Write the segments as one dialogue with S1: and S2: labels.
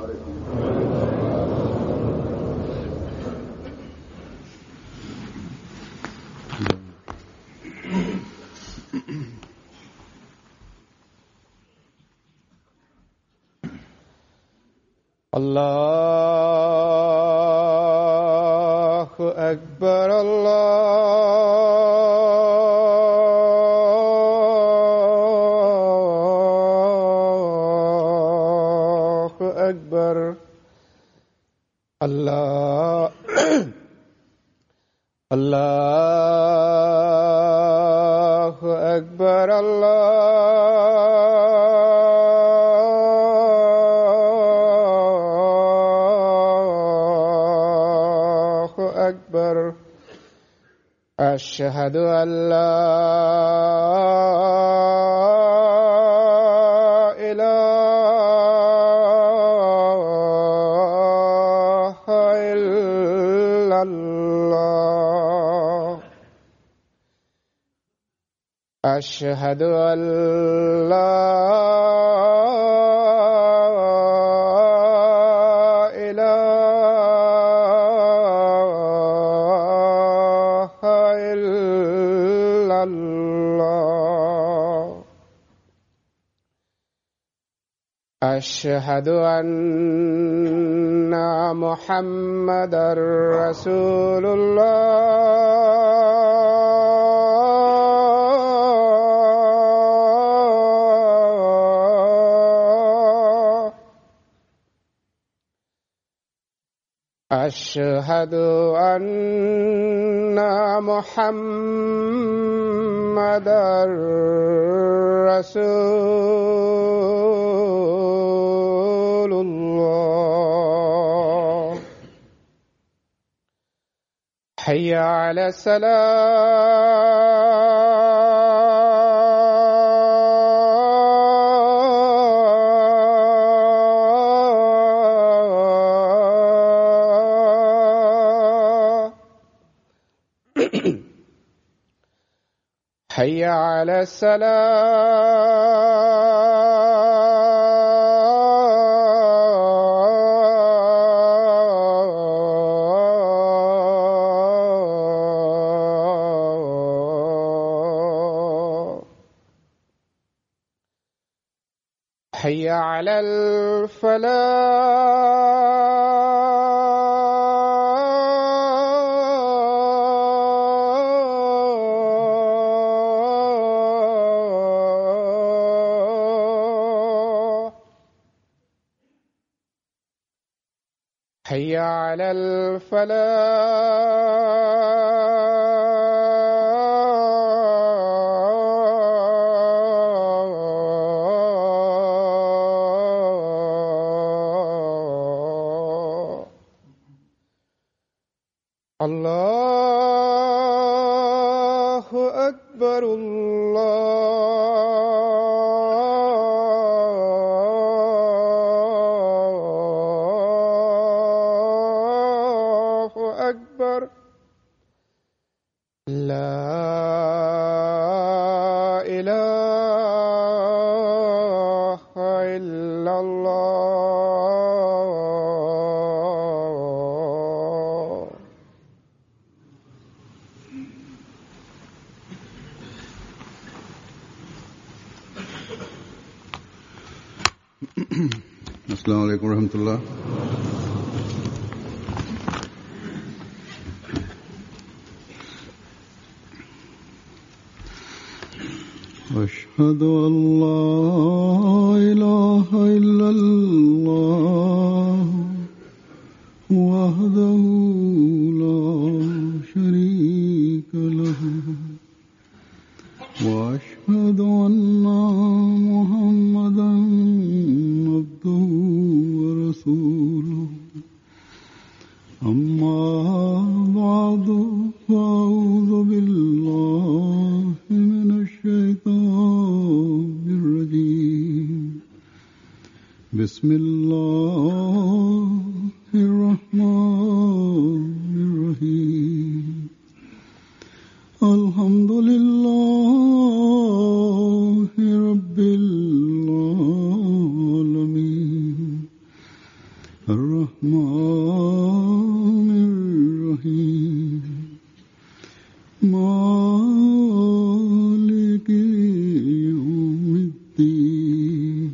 S1: الله أكبر الله أكبر الله الله أكبر الله أكبر أشهد أن لا إله إلا الله أشهد أن لا إله إلا الله أشهد أن محمدا رسول الله أشهد أن محمدا رسول الله حي على السلام حي على السلام حي على الفلاح حي على الفلاح الله أكبر الله أكبر لا إله إلا الله
S2: السلام عليكم ورحمة الله أشهد أن لا إله إلا الله وحده لا شريك له وأشهد أن محمدا عبده ورسوله أما بعد فأعوذ بالله من الشيطان الرجيم بسم الله الرحمن الرحيم الحمد لله رب العالمين الرحمن الرحيم مالك يوم الدين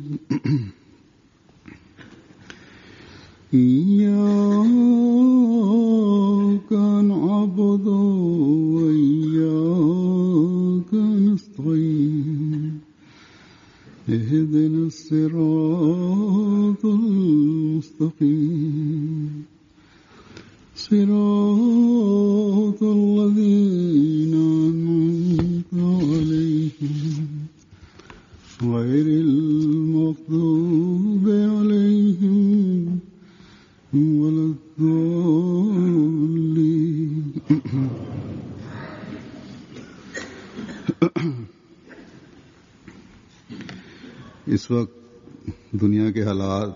S2: إياك نعبد وإياك نستعين اهدنا الصراط المستقيم صراط الذين أنعمت عليهم غير المغضوب عليهم ولا الضالين इस वक्त दुनिया के हालात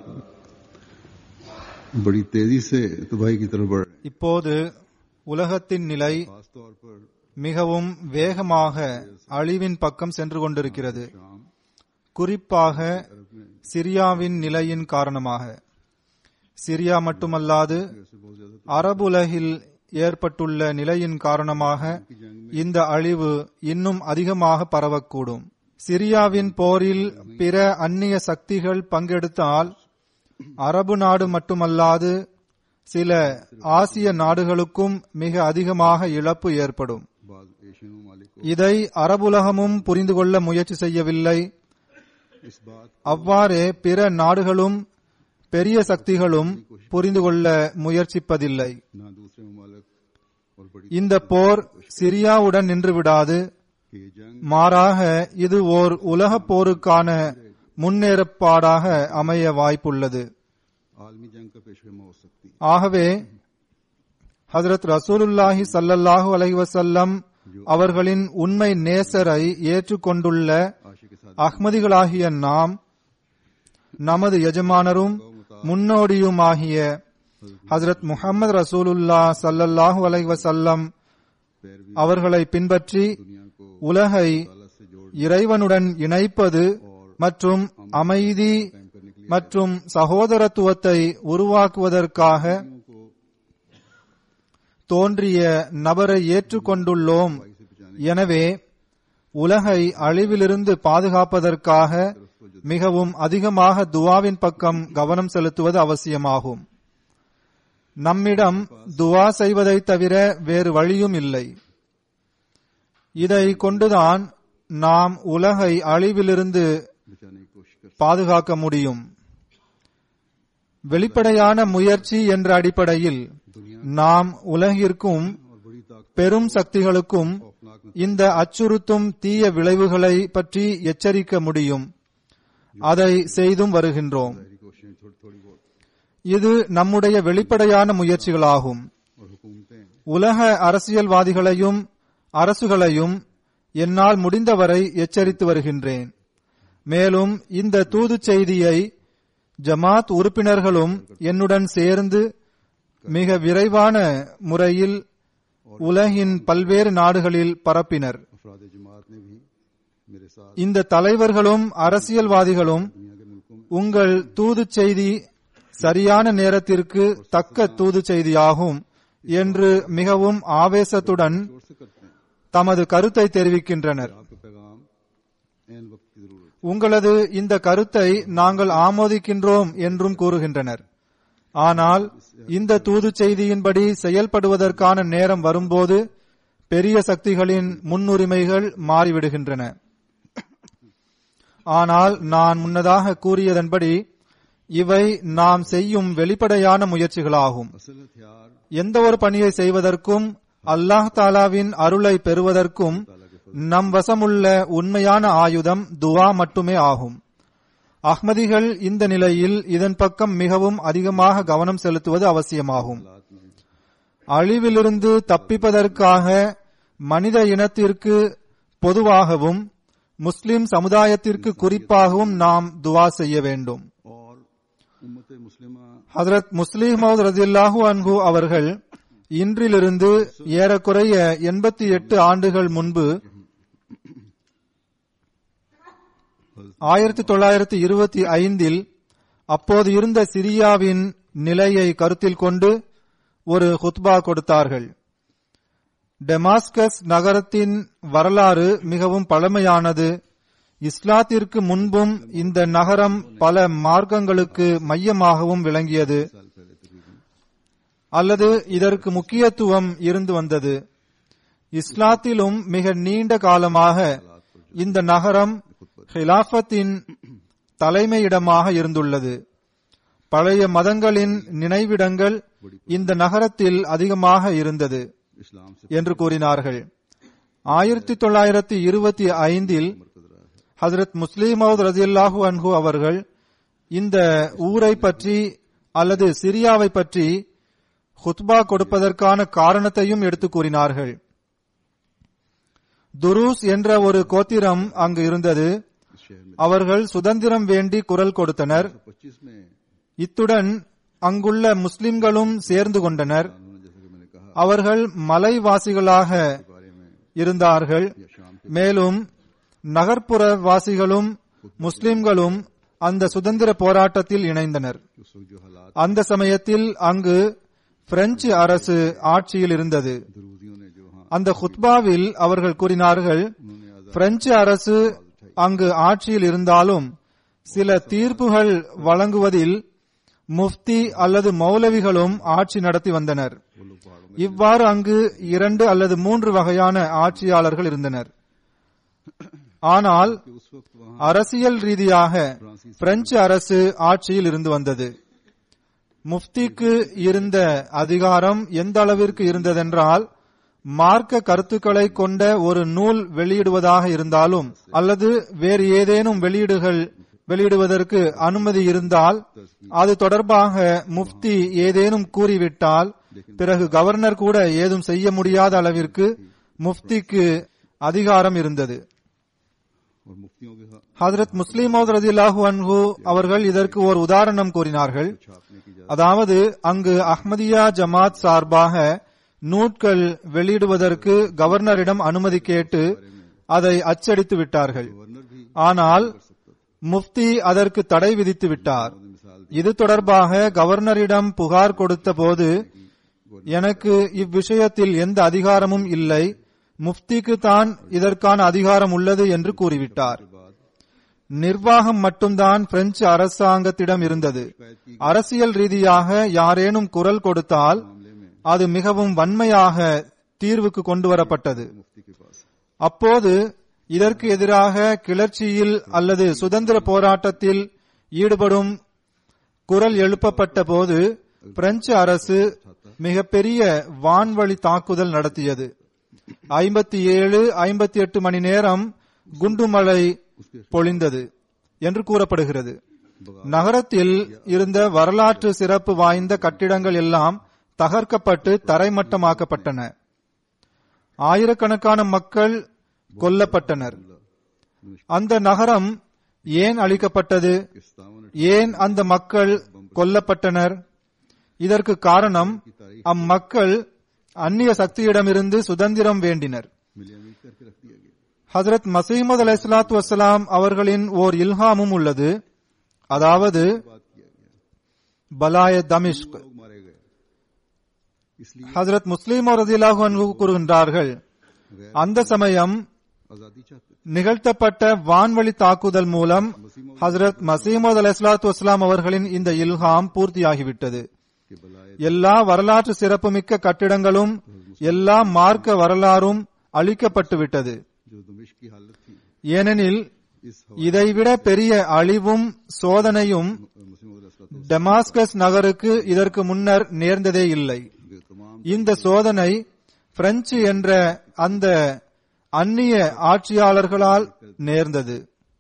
S2: बड़ी तेजी से तबाही की तरफ बढ़ रहे हैं
S3: இப்போது உலகத்தின் நிலை
S2: खासतौर पर
S3: மிகவும் வேகமாக அழிவின் பக்கம் சென்று கொண்டிருக்கிறது
S2: शाम
S3: குறிப்பாக
S2: अरब में
S3: சிரியாவின் நிலையின் காரணமாக சிரியா மட்டுமல்லாது
S2: ऐसे बहुत ज्यादा
S3: அரபுலகில் ஏற்பட்டுள்ள நிலையின் காரணமாக இந்த அழிவு இன்னும் அதிகமாக பரவக்கூடும் சிரியாவின் போரில் பிற அந்நிய சக்திகள் பங்கெடுத்தால் அரபு நாடு மட்டுமல்லாது சில ஆசிய நாடுகளுக்கும் மிக அதிகமாக இழப்பு ஏற்படும்
S2: बाद एशियन ममालिक को
S3: இதை அரபுலகமும் புரிந்து கொள்ள முயற்சி செய்யவில்லை
S2: इस बात
S3: அவ்வாறே பிற நாடுகளும் பெரிய சக்திகளும் புரிந்து கொள்ள முயற்சிப்பதில்லை
S2: ना दूसरे ममालिक और बड़ी
S3: இந்த போர் சிரியாவுடன் நின்றுவிடாது
S2: कि ये जंग
S3: மாறாக இது ஓர் உலகப் போருக்கான முன்னேற்பாடாக அமைய வாய்ப்புள்ளது
S2: आलमी जंग का पेशगमा हो सकती है
S3: ஆகவே ஹஜரத் ரசூலுல்லாஹி ஸல்லல்லாஹு அலைஹி வஸல்லம் அவர்களின் உண்மை நேசரை ஏற்றுக்கொண்டுள்ள
S2: आशी के साथ
S3: அஹ்மதிகளாகிய நாம் நமது எஜமானரும் முன்னோடியுமாகிய ஹஜரத் முஹம்மது ரசூலுல்லா ஸல்லல்லாஹு அலைஹி வஸல்லம்
S2: पैरवी
S3: அவர்களை பின்பற்றி
S2: दुनिया को
S3: உலகை
S2: अल्लाह से जोड़
S3: இறைவனுடன் இணைப்பது மற்றும் அமைதி
S2: कायम करने के लिए
S3: மற்றும் சகோதரத்துவத்தை உருவாக்குவதற்காக
S2: को
S3: தோன்றிய நபரை ஏற்றுக்கொண்டுள்ளோம் எனவே உலகை அழிவிலிருந்து பாதுகாப்பதற்காக மிகவும் அதிகமாக துவாவின் பக்கம் கவனம் செலுத்துவது அவசியமாகும் நம்மிடம் துவா செய்வதை தவிர வேறு வழியும் இல்லை இதை கொண்டுதான் நாம் உலகை அழிவிலிருந்து
S2: बचाने की कोशिश कर
S3: பாதுகாக்க முடியும் வெளிப்படையான முயற்சி என்ற அடிப்படையில் நாம் உலகிற்கும்
S2: और बड़ी ताकत
S3: பெரும் சக்திகளுக்கும்
S2: खौफनाक
S3: இந்த அச்சுறுத்தும் தீய விளைவுகளை பற்றி எச்சரிக்க முடியும் அதை செய்தும் வருகின்றோம்
S2: नजरी कोशिशें थोड़ी थोड़ी बहुत
S3: இது நம்முடைய வெளிப்படையான முயற்சிகளாகும்
S2: और हुकूमतें
S3: உலக அரசியல்வாதிகளையும் அரசுகளையும் என்னால் முடிந்தவரை எச்சரித்து வருகின்றேன் மேலும் இந்த தூது செய்தியை ஜமாத் உறுப்பினர்களும் என்னுடன் சேர்ந்து மிக விரைவான முறையில் உலகின் பல்வேறு நாடுகளில் பரப்பினர்
S2: अफराद जमात ने भी मेरे साथ
S3: இந்த தலைவர்களும் அரசியல்வாதிகளும்
S2: दुनिया के मुल्कों में
S3: உங்கள் தூது செய்தி சரியான நேரத்திற்கு தக்க தூது செய்தியாகும் என்று மிகவும் ஆவேசத்துடன்
S2: जोर से करते हैं
S3: தமது கருத்தை தெரிவிக்கின்றனர்
S2: आपका पैगाम एन वक्त की जरूरत
S3: உங்களது இந்த கருத்தை நாங்கள் ஆமோதிக்கின்றோம் என்றும் கூறுகின்றனர் ஆனால் இந்த தூது செய்தியின்படி செயல்படுவதற்கான நேரம் வரும்போது பெரிய சக்திகளின் முன்னுரிமைகள் மாறிவிடுகின்றன ஆனால் நான் முன்னதாக கூறியதன்படி இவை நாம் செய்யும் வெளிப்படையான முயற்சிகளாகும்
S2: असल हथियार
S3: எந்த ஒரு பணியை செய்வதற்கும் அல்லாஹ் தாலாவின் அருளை பெறுவதற்கும் நம் வசமுள்ள உண்மையான ஆயுதம் துவா மட்டுமே ஆகும் அஹ்மதிகள் இந்த நிலையில் இதன் பக்கம் மிகவும் அதிகமாக கவனம் செலுத்துவது அவசியமாகும்
S2: हालात में
S3: அழிவிலிருந்து தப்பிப்பதற்காக மனித இனத்திற்கு பொதுவாகவும் முஸ்லிம் சமுதாயத்திற்கு குறிப்பாகவும் நாம் துவா செய்ய வேண்டும்
S2: और उम्मत मुस्लिमा
S3: ஹதரத் முஸ்லிம் மௌத் ரதில்லாஹு அன்ஹு அவர்கள் இன்றிலிருந்து ஏறக்குறைய எண்பத்தி எட்டு ஆண்டுகள் முன்பு ஆயிரத்தி தொள்ளாயிரத்தி இருபத்தி ஐந்தில் அப்போது இருந்த சிரியாவின் நிலையை கருத்தில் கொண்டு ஒரு ஹுத்பா கொடுத்தார்கள் டெமாஸ்கஸ் நகரத்தின் வரலாறு மிகவும் பழமையானது இஸ்லாத்திற்கு முன்பும் இந்த நகரம் பல மார்க்கங்களுக்கு மையமாகவும் விளங்கியது
S2: साल पहले तकरीबन
S3: அல்லது இதற்கு முக்கியத்துவம் இருந்து வந்தது இஸ்லாத்திலும் மிக நீண்ட காலமாக இந்த நகரம் ஹிலாஃபத்தின் தலைமையிடமாக இருந்துள்ளது பழைய மதங்களின் நினைவிடங்கள் இந்த நகரத்தில் அதிகமாக இருந்தது
S2: इस्लाम से
S3: என்று கூறினார்கள் ஆயிரத்தி தொள்ளாயிரத்தி இருபத்தி ஐந்தில் ஹசரத் முஸ்லிமவுத் ரதியல்லாஹு அன்ஹு அவர்கள் இந்த ஊரை பற்றி அல்லது சிரியாவை பற்றி ஹுத்பா கொடுப்பதற்கான காரணத்தையும் எடுத்து கூறினார்கள் துருஸ் என்ற ஒரு கோத்திரம் அங்கு இருந்தது
S2: इस शहर में
S3: அவர்கள் சுதந்திரம் வேண்டி குரல் கொடுத்தனர்
S2: पच्चीस में
S3: இத்துடன் அங்குள்ள முஸ்லிம்களும் சேர்ந்து கொண்டனர்
S2: उन्होंने जैसा कि मैंने कहा
S3: அவர்கள் மலைவாசிகளாக
S2: बारे में
S3: இருந்தார்கள்
S2: या शाम के
S3: மேலும் நகர்ப்புற வாசிகளும் முஸ்லிம்களும் அந்த சுதந்திர போராட்டத்தில் இணைந்தனர்
S2: उस वक्त जो हालात
S3: அந்த சமயத்தில் அங்கு பிரெஞ்சு அரசு ஆட்சியில் இருந்தது
S2: दरूदियों ने जो वहाँ
S3: அந்த ஹுத்பாவில் அவர்கள் கூறினார்கள்
S2: उन्होंने आजाद
S3: பிரெஞ்சு அரசு அங்கு ஆட்சியில் இருந்தாலும் சில தீர்ப்புகள் வழங்குவதில் முஃப்தி அல்லது மௌலவிகளும் ஆட்சி நடத்தி வந்தனர்
S2: वो लोग पहाड़ों में
S3: இவ்வாறு அங்கு இரண்டு அல்லது மூன்று வகையான ஆட்சியாளர்கள் இருந்தனர் ஆனால்
S2: कि उस वक्त वहाँ
S3: அரசியல் ரீதியாக பிரெஞ்சு அரசு ஆட்சியில் இருந்து வந்தது முஃப்திக்கு இருந்த அதிகாரம் எந்த அளவிற்கு இருந்ததென்றால் மார்க்க கருத்துக்களை கொண்ட ஒரு நூல் வெளியிடுவதாக இருந்தாலும் அல்லது வேறு ஏதேனும் வெளியீடுகள் வெளியிடுவதற்கு அனுமதி இருந்தால் அது தொடர்பாக முஃப்தி ஏதேனும் கூறிவிட்டால் பிறகு கவர்னர் கூட ஏதும் செய்ய முடியாத அளவிற்கு முஃப்திக்கு அதிகாரம் இருந்தது
S2: और मुफ्तियों के हाथ
S3: ஹதரத் முஸ்லிம் ரதில்லாஹு அன்ஹு அவர்கள் இதற்கு ஒரு உதாரணம் கூறினார்கள்
S2: छापने की इजाजत
S3: அதாவது அங்கு அஹ்மதியா ஜமாத் சார்பாக நூட்கள் வெளியிடுவதற்கு கவர்னரிடம் அனுமதி கேட்டு அதை அச்சடித்து விட்டார்கள்
S2: गवर्नर भी
S3: ஆனால் முஃப்தி அதற்கு தடை விதித்து விட்டார்
S2: मिसाल
S3: இது தொடர்பாக கவர்னரிடம் புகார் கொடுத்த போது எனக்கு இவ்விஷயத்தில் எந்த அதிகாரமும் இல்லை முஃப்திக்கு தான் இதற்கான அதிகாரம் உள்ளது என்று கூறிவிட்டார் நிர்வாகம் மட்டும்தான் பிரெஞ்சு அரசாங்கத்திடம் இருந்தது அரசியல் ரீதியாக யாரேனும் குரல் கொடுத்தால் அது மிகவும் வன்மையாக தீர்வுக்கு கொண்டு வரப்பட்டது
S2: मुफ्ती के पास
S3: அப்போது இதற்கு எதிராக கிளர்ச்சியில் அல்லது சுதந்திர போராட்டத்தில் ஈடுபடும் குரல் எழுப்பப்பட்ட போது பிரெஞ்சு அரசு மிகப்பெரிய வான்வழி தாக்குதல் நடத்தியது ஐம்பத்தி ஏழு ஐம்பத்தி எட்டு மணி நேரம் குண்டுமழை பொழிந்தது என்று கூறப்படுகிறது நகரத்தில் இருந்த வரலாற்று சிறப்பு வாய்ந்த கட்டிடங்கள் எல்லாம் தகர்க்கப்பட்டு தரைமட்டமாக்கப்பட்டன ஆயிரக்கணக்கான மக்கள் கொல்லப்பட்டனர் அந்த நகரம் ஏன் அழிக்கப்பட்டது
S2: सत्तावन
S3: ஏன் அந்த மக்கள் கொல்லப்பட்டனர் இதற்கு காரணம் அம்மக்கள் அந்நிய சக்தியிடமிருந்து சுதந்திரம் வேண்டினர்
S2: मिलिया मिल करके रख दिया गया
S3: ஹசரத் மசீமது அலை சலாத்து வசலாம் அவர்களின் ஓர் இல்ஹாமும் உள்ளது அதாவது
S2: बात किया गया
S3: பலாய தமிஷ்க்
S2: लोग मारे गए इसलिए
S3: ஹசரத் முஸ்லீம் ரதிலாஹு அன்ஹு கூறுகின்றார்கள் அந்த சமயம்
S2: आजादी चाहते थे
S3: நிகழ்த்தப்பட்ட வான்வழி தாக்குதல் மூலம் ஹசரத் மசீமது அலை சலாத்து வஸ்லாம் அவர்களின் இந்த இல்ஹாம் பூர்த்தியாகிவிட்டது
S2: कि बलाए
S3: எல்லா வரலாற்று சிறப்புமிக்க கட்டிடங்களும் எல்லா மார்க்க வரலாறும் அழிக்கப்பட்டு விட்டது
S2: जो दमिश की हालत थी
S3: ஏனெனில்
S2: इस
S3: இதைவிட பெரிய அழிவும் சோதனையும்
S2: मुस्लिम
S3: டெமாஸ்கஸ் நகருக்கு இதற்கு முன்னர் நேர்ந்ததே இல்லை
S2: तमाम
S3: இந்த சோதனை பிரெஞ்சு என்ற அந்த அந்நிய ஆட்சியாளர்களால் நேர்ந்தது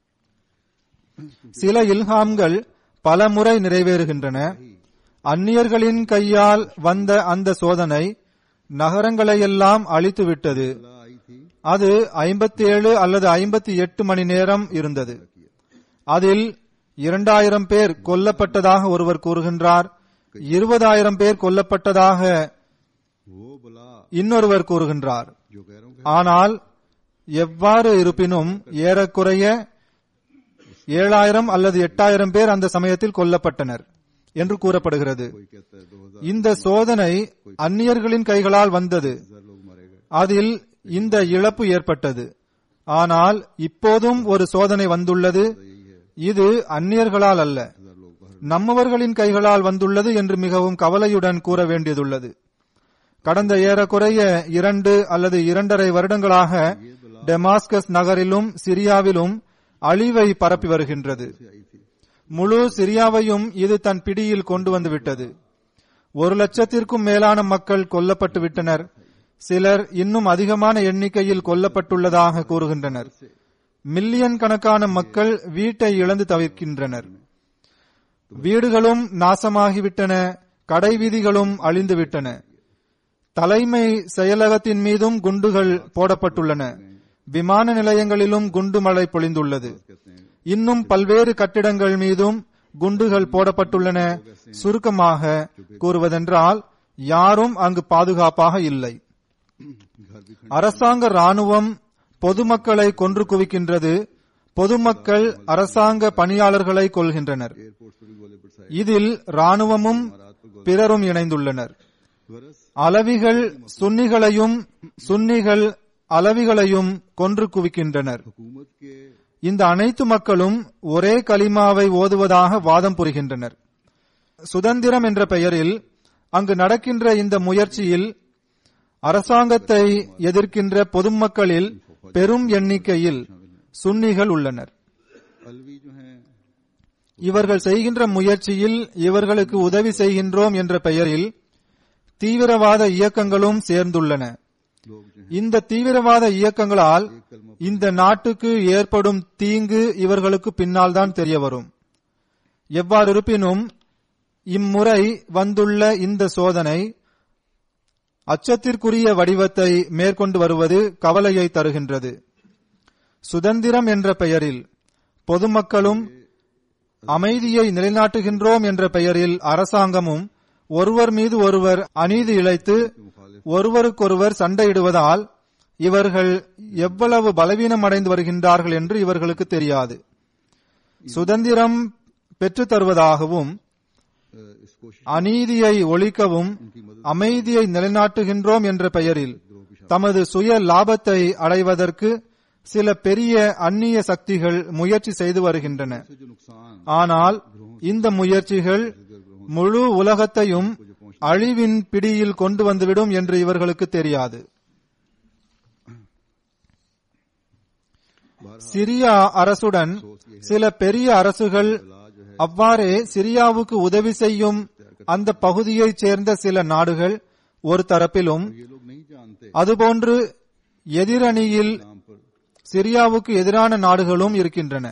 S3: சில இல்ஹாம்கள் பல முறை நிறைவேறுகின்றன அந்நியர்களின் கையால் வந்த அந்த சோதனை நகரங்களையெல்லாம் அழித்துவிட்டது
S2: बला आई थी
S3: அது 57 அல்லது 58 மணி நேரம் இருந்தது அதில் இரண்டாயிரம் பேர் கொல்லப்பட்டதாக ஒருவர் கூறுகின்றார் இருபதாயிரம் பேர் கொல்லப்பட்டதாக
S2: वो बला
S3: இன்னொருவர் கூறுகின்றார்
S2: जो गैरों के
S3: ஆனால் எவ்வாறு இருப்பினும் ஏறக்குறைய ஏழாயிரம் அல்லது எட்டாயிரம் பேர் அந்த சமயத்தில் கொல்லப்பட்டனர் என்று கூறப்படுகிறது
S2: कोई कहता है दो हजार
S3: இந்த சோதனை அந்நியர்களின் கைகளால் வந்தது
S2: हजार लोग मारे गए
S3: அதில் இந்த இழப்பு ஏற்பட்டது ஆனால் இப்போதும் ஒரு சோதனை வந்துள்ளது இது அந்நியர்களால் அல்ல
S2: हजार लोग बाहर
S3: நம்மவர்களின் கைகளால் வந்துள்ளது என்று மிகவும் கவலையுடன் கூற வேண்டியதுள்ளது கடந்த ஏறக்குறைய இரண்டு அல்லது இரண்டரை வருடங்களாக டெமாஸ்கஸ் நகரிலும் சிரியாவிலும் அழிவை பரப்பி வருகின்றது
S2: आई थी
S3: முழு சிரியாவையும் இது தன் பிடியில் கொண்டு வந்து விட்டது ஒரு லட்சத்திற்கும் மேலான மக்கள் கொல்லப்பட்டு விட்டனர் சிலர் இன்னும் அதிகமான எண்ணிக்கையில் கொல்லப்பட்டுள்ளதாக கூறுகின்றனர் மில்லியன் கணக்கான மக்கள் வீட்டை இழந்து தவிர்க்கின்றனர் வீடுகளும் நாசமாகிவிட்டன கடை வீதிகளும் அழிந்துவிட்டன தலைமை செயலகத்தின் மீதும் குண்டுகள் போடப்பட்டுள்ளன விமான நிலையங்களிலும் குண்டு மழை பொழிந்துள்ளது இன்னும் பல்வேறு கட்டிடங்கள் மீதும் குண்டுகள் போடப்பட்டுள்ளன சுருக்கமாக கூறுவதென்றால் யாரும் அங்கு பாதுகாப்பாக இல்லை
S2: घर भी
S3: அரசாங்க ராணுவம் பொதுமக்களை கொன்று குவிக்கின்றது பொதுமக்கள் அரசாங்க பணியாளர்களை கொள்கின்றனர்
S2: एयरपोर्ट पर भी गोले बरसाए
S3: இதில் ராணுவமும் பிறரும் இணைந்துள்ளனர்
S2: बरस
S3: அலவிகள் சுன்னிகளையும் சுன்னிகள் அலவிகளையும் கொன்று குவிக்கின்றனர்
S2: हुकूमत के
S3: இந்த அனைத்து மக்களும் ஒரே கலிமாவை ஓதுவதாக வாதம் புரிகின்றனர் சுதந்திரம் என்ற பெயரில் அங்கு நடக்கின்ற இந்த முயற்சியில் அரசாங்கத்தை எதிர்க்கின்ற பொதுமக்களில் பெரும் எண்ணிக்கையில் சுன்னிகள் உள்ளனர்
S2: अलवी जो हैं
S3: இவர்கள் செய்கின்ற முயற்சியில் இவர்களுக்கு உதவி செய்கின்றோம் என்ற பெயரில் தீவிரவாத இயக்கங்களும் சேர்ந்துள்ளன
S2: लोग जो हैं
S3: இந்த தீவிரவாத இயக்கங்களால் இந்த நாட்டுக்கு ஏற்படும் தீங்கு இவர்களுக்கு பின்னால் தான் தெரிய வரும் எவ்வாறு இருப்பினும் இம்முறை வந்துள்ள இந்த சோதனை அச்சத்திற்குரிய வடிவத்தை மேற்கொண்டு வருவது கவலையை தருகின்றது சுதந்திரம் என்ற பெயரில் பொதுமக்களும் அமைதியை நிலைநாட்டுகின்றோம் என்ற பெயரில் அரசாங்கமும் ஒருவர் மீது ஒருவர் அநீதி இழைத்து ஒருவருக்கொருவர் சண்டையிடுவதால் இவர்கள் எவ்வளவு பலவீனம் அடைந்து வருகின்றார்கள் என்று இவர்களுக்கு தெரியாது சுதந்திரம் பெற்றுத் தருவதாகவும்
S2: अ, इस कोशिश
S3: அநீதியை ஒழிக்கவும் அமைதியை நிலைநாட்டுகின்றோம் என்ற பெயரில் தமது சுய லாபத்தை அடைவதற்கு சில பெரிய அந்நிய சக்திகள் முயற்சி செய்து வருகின்றன
S2: से जो नुकसान
S3: ஆனால் இந்த முயற்சிகள் முழு உலகத்தையும் அழிவின் பிடியில் கொண்டு வந்துவிடும் என்று இவர்களுக்கு தெரியாது சிரியா அரசுடன் சில பெரிய அரசுகள் அவ்வாறே சிரியாவுக்கு உதவி செய்யும் அந்த பகுதியைச் சேர்ந்த சில நாடுகள் ஒரு தரப்பிலும்
S2: ये लोग नहीं जानते
S3: அதுபோன்று எதிரணியில்
S2: नाम पर
S3: சிரியாவுக்கு எதிரான நாடுகளும் இருக்கின்றன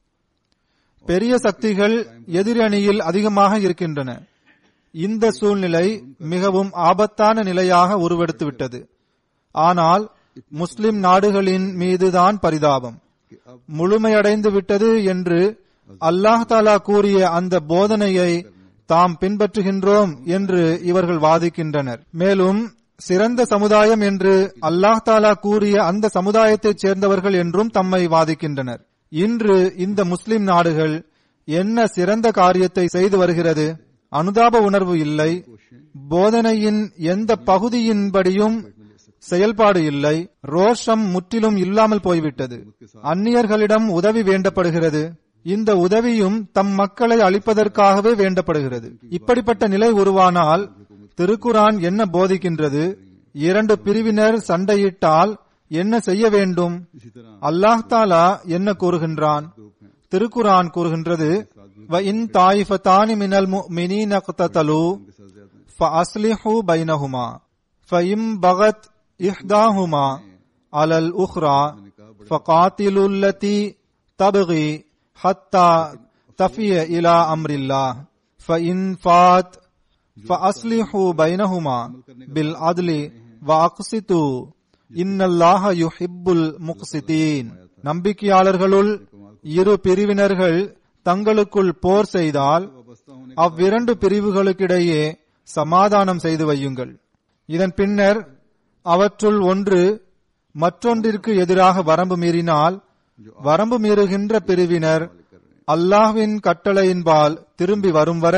S3: பெரிய சக்திகள் எதிரணியில் அதிகமாக இருக்கின்றன இந்த சூழ்நிலை மிகவும் ஆபத்தான நிலையாக உருவெடுத்துவிட்டது ஆனால் முஸ்லிம் நாடுகளின் மீதுதான் பரிதாபம் முழுமையடைந்து விட்டது என்று அல்லாஹ் தாலா கூறிய அந்த போதனையை தாம் பின்பற்றுகின்றோம் என்று இவர்கள் வாதிக்கின்றனர் மேலும் சிறந்த சமுதாயம் என்று அல்லாஹ் தாலா கூறிய அந்த சமுதாயத்தைச் சேர்ந்தவர்கள் என்றும் தம்மை வாதிக்கின்றனர் இன்று இந்த முஸ்லிம் நாடுகள் என்ன சிறந்த காரியத்தை செய்து வருகிறது அனுதாப உணர்வு இல்லை போதனையின் எந்த பகுதியின்படியும் செயல்பாடு இல்லை ரோஷம் முற்றிலும் இல்லாமல் போய்விட்டது அந்நியர்களிடம் உதவி வேண்டப்படுகிறது இந்த உதவியும் தம் மக்களை அழிப்பதற்காகவே வேண்டப்படுகிறது இப்படிப்பட்ட நிலை உருவானால் திருக்குரான் என்ன போதிக்கின்றது இரண்டு பிரிவினர் சண்டையிட்டால் என்ன செய்ய வேண்டும்
S2: इसी तरह
S3: அல்லாஹ் தாலா என்ன கூறுகின்றான் திருக்குரான் கூறுகின்றது வ இன் தாயிஃபத்தானி மினல் முஃமினீன இக்ததலு فأصلحوا بينهما فإن بغت إحداهما على الأخرى فقاتلوا التي تبغي حتى تفي إلى أمر الله فإن فات فأصلحوا بينهما بالعدل وأقسطوا إن الله يحب المقسطين நம்பிக்கையாளர்களுள் இரு பிரிவினர்கள் தங்களுக்குள் போர் செய்தால்
S2: वाबस्ता होने
S3: அவ்விரண்டு பிரிவுகளுக்கிடையே சமாதானம் செய்து வையுங்கள் இதன் பின்னர் அவற்றுள் ஒன்று மற்றொன்றிற்கு எதிராக வரம்பு மீறினால் வரம்பு மீறுகின்ற பிரிவினர் அல்லாஹ்வின் கட்டளையின்பால் திரும்பி வரும் வரை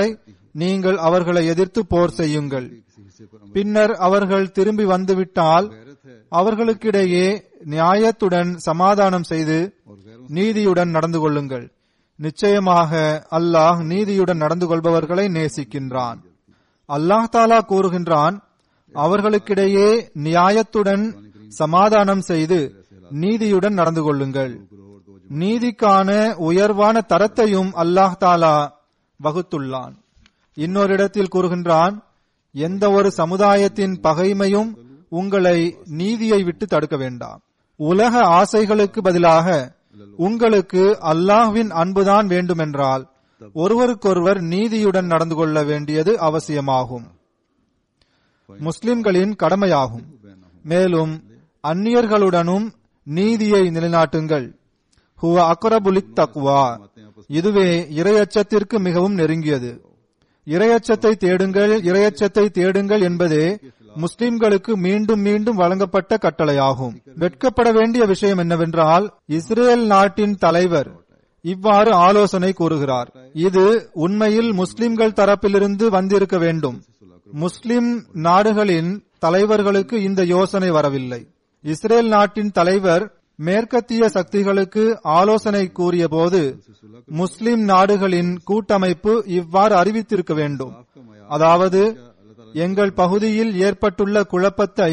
S3: நீங்கள் அவர்களை எதிர்த்து போர் செய்யுங்கள்
S2: किसी हिस्से पर अमल
S3: பின்னர் அவர்கள் திரும்பி வந்துவிட்டால்
S2: गैरत है
S3: அவர்களுக்கிடையே நியாயத்துடன் சமாதானம் செய்து
S2: और गैरों
S3: நீதியுடன் நடந்து கொள்ளுங்கள் நிச்சயமாக அல்லாஹ் நீதியுடன் நடந்து கொள்பவர்களை நேசிக்கின்றான் அல்லாஹ் தாலா கூறுகின்றான் அவர்களுக்கிடையே நியாயத்துடன் சமாதானம் செய்து நீதியுடன் நடந்து கொள்ளுங்கள் நீதிக்கான உயர்வான தரத்தையும் அல்லாஹ் தாலா வகுத்துள்ளான் இன்னொரு இடத்தில் கூறுகின்றான் எந்த ஒரு சமுதாயத்தின் பகைமையும் உங்களை நீதியை விட்டு தடுக்க வேண்டாம் உலக ஆசைகளுக்கு பதிலாக உங்களுக்கு அல்லாஹ்வின் அன்புதான் வேண்டுமென்றால் ஒருவருக்கொருவர் நீதியுடன் நடந்து கொள்ள வேண்டியது அவசியமாகும் முஸ்லிம்களின் கடமையாகும் மேலும் அந்நியர்களுடனும் நீதியை நிலைநாட்டுங்கள் ஹுவ அக்ரபுலித் தக்வா இதுவே இரையச்சத்திற்கு மிகவும் நெருங்கியது இரையச்சத்தை தேடுங்கள் இரையச்சத்தை தேடுங்கள் என்பதே முஸ்லிம்களுக்கு மீண்டும் மீண்டும் வழங்கப்பட்ட கட்டளையாகும் வெட்கப்பட வேண்டிய விஷயம் என்னவென்றால் இஸ்ரேல் நாட்டின் தலைவர் இவ்வாறு ஆலோசனை கூறுகிறார் இது உண்மையில் முஸ்லிம்கள் தரப்பிலிருந்து வந்திருக்க வேண்டும் முஸ்லிம் நாடுகளின் தலைவர்களுக்கு இந்த யோசனை வரவில்லை இஸ்ரேல் நாட்டின் தலைவர் மேற்கத்திய சக்திகளுக்கு ஆலோசனை கூறிய போது முஸ்லிம் நாடுகளின் கூட்டமைப்பு இவ்வாறு அறிவித்திருக்க வேண்டும் அதாவது எங்கள் பகுதியில் ஏற்பட்டுள்ள குழப்பத்தை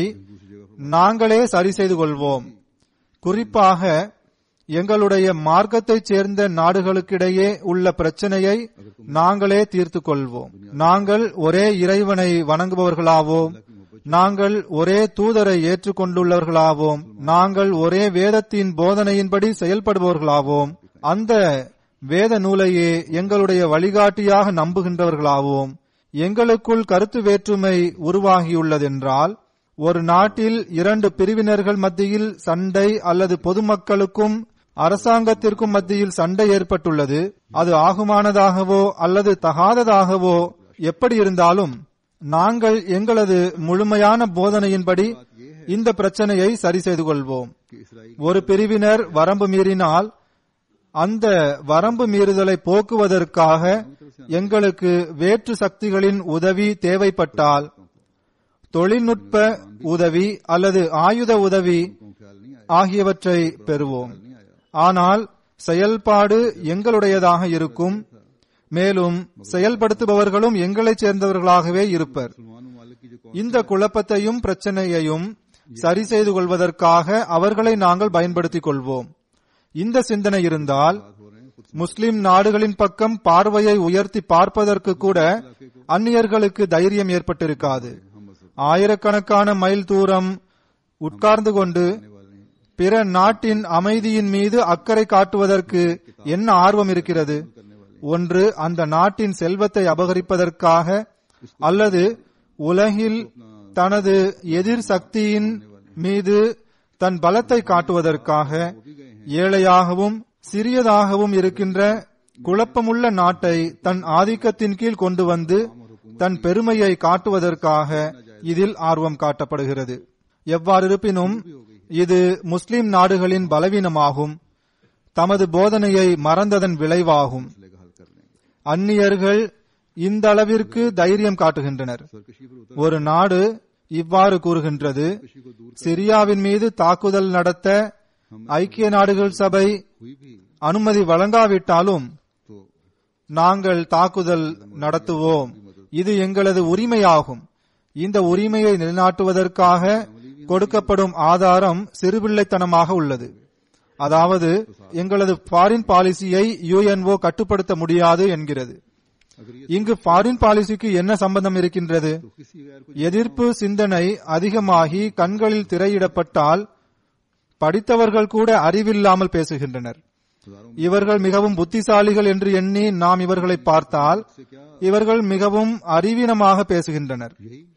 S3: நாங்களே சரி செய்து கொள்வோம் குறிப்பாக எங்களுடைய மார்க்கத்தைச் சேர்ந்த நாடுகளுக்கிடையே உள்ள பிரச்சனையை நாங்களே தீர்த்து கொள்வோம் நாங்கள் ஒரே இறைவனை வணங்குபவர்களாவோம் நாங்கள் ஒரே தூதரை ஏற்றுக்கொண்டுள்ளவர்களாவோம் நாங்கள் ஒரே வேதத்தின் போதனையின்படி செயல்படுபவர்களாவோம் அந்த வேத நூலையே எங்களுடைய வழிகாட்டியாக நம்புகின்றவர்களாவோம் எங்களுக்குள் கருத்து வேற்றுமை உருவாகியுள்ளதென்றால் ஒரு நாட்டில் இரண்டு பிரிவினர்கள் மத்தியில் சண்டை அல்லது பொதுமக்களுக்கும் அரசாங்கத்திற்கும் மத்தியில் சண்டை ஏற்பட்டுள்ளது அது ஆகுமானதாகவோ அல்லது தகாததாகவோ எப்படி இருந்தாலும் நாங்கள் எங்களது முழுமையான போதனையின்படி இந்த பிரச்சனையை சரி செய்து கொள்வோம் ஒரு பிரிவினர் வரம்பு மீறினால் அந்த வரம்பு மீறுதலை போக்குவதற்காக எங்களுக்கு வேற்று சக்திகளின் உதவி தேவைப்பட்டால் தொழில்நுட்ப உதவி அல்லது ஆயுத உதவி ஆகியவற்றை பெறுவோம் ஆனால் செயல்பாடு எங்களுடையதாக இருக்கும் மேலும் செயல்படுத்துபவர்களும் எங்களைச் சேர்ந்தவர்களாகவே இருப்பர் இந்த குழப்பத்தையும் பிரச்சனையையும் சரி செய்து கொள்வதற்காக அவர்களை நாங்கள் பயன்படுத்திக் கொள்வோம் இந்த சிந்தனை இருந்தால் முஸ்லிம் நாடுகளின் பக்கம் பார்வையை உயர்த்தி பார்ப்பதற்கு கூட அந்நியர்களுக்கு தைரியம் ஏற்பட்டிருக்காது ஆயிரக்கணக்கான மைல் தூரம் உட்கார்ந்து கொண்டு பிற நாட்டின் அமைதியின் மீது அக்கறை காட்டுவதற்கு என்ன ஆர்வம் இருக்கிறது ஒன்று அந்த நாட்டின் செல்வத்தை அபகரிப்பதற்காக அல்லது உலகில் தனது எதிர் சக்தியின் மீது தன் பலத்தை காட்டுவதற்காக ஏழையாகவும் சிறியதாகவும் இருக்கின்ற குழப்பமுள்ள நாட்டை தன் ஆதிக்கத்தின் கீழ் கொண்டு வந்து தன் பெருமையை காட்டுவதற்காக இதில் ஆர்வம் காட்டப்படுகிறது எவ்வாறு இருப்பினும் இது முஸ்லிம் நாடுகளின் பலவீனமாகும் தமது போதனையை மறந்ததன் விளைவாகும் அந்நியர்கள் இந்த அளவிற்கு தைரியம் காட்டுகின்றனர் ஒரு நாடு இவ்வாறு கூறுகின்றது சிரியாவின் மீது தாக்குதல் நடத்த ஐக்கிய நாடுகள் சபை அனுமதி வழங்காவிட்டாலும் நாங்கள் தாக்குதல் நடத்துவோம் இது எங்களது உரிமையாகும் இந்த உரிமையை நிலைநாட்டுவதற்காக கொடுக்கப்படும் ஆதாரம் சிறுபிள்ளைத்தனமாக உள்ளது அதாவது எங்களது ஃபாரின் பாலிசியை யுஎன்ஓ கட்டுப்படுத்த முடியாது என்கிறது இங்கு ஃபாரின் பாலிசிக்கு என்ன சம்பந்தம் இருக்கின்றது எதிர்ப்பு சிந்தனை அதிகமாகி கண்களில் திரையிடப்பட்டால் படித்தவர்கள் கூட அறிவில்லாமல் பேசுகின்றனர் இவர்கள் மிகவும் புத்திசாலிகள் என்று எண்ணி நாம் இவர்களை பார்த்தால் இவர்கள் மிகவும் அறிவீனமாக பேசுகின்றனர்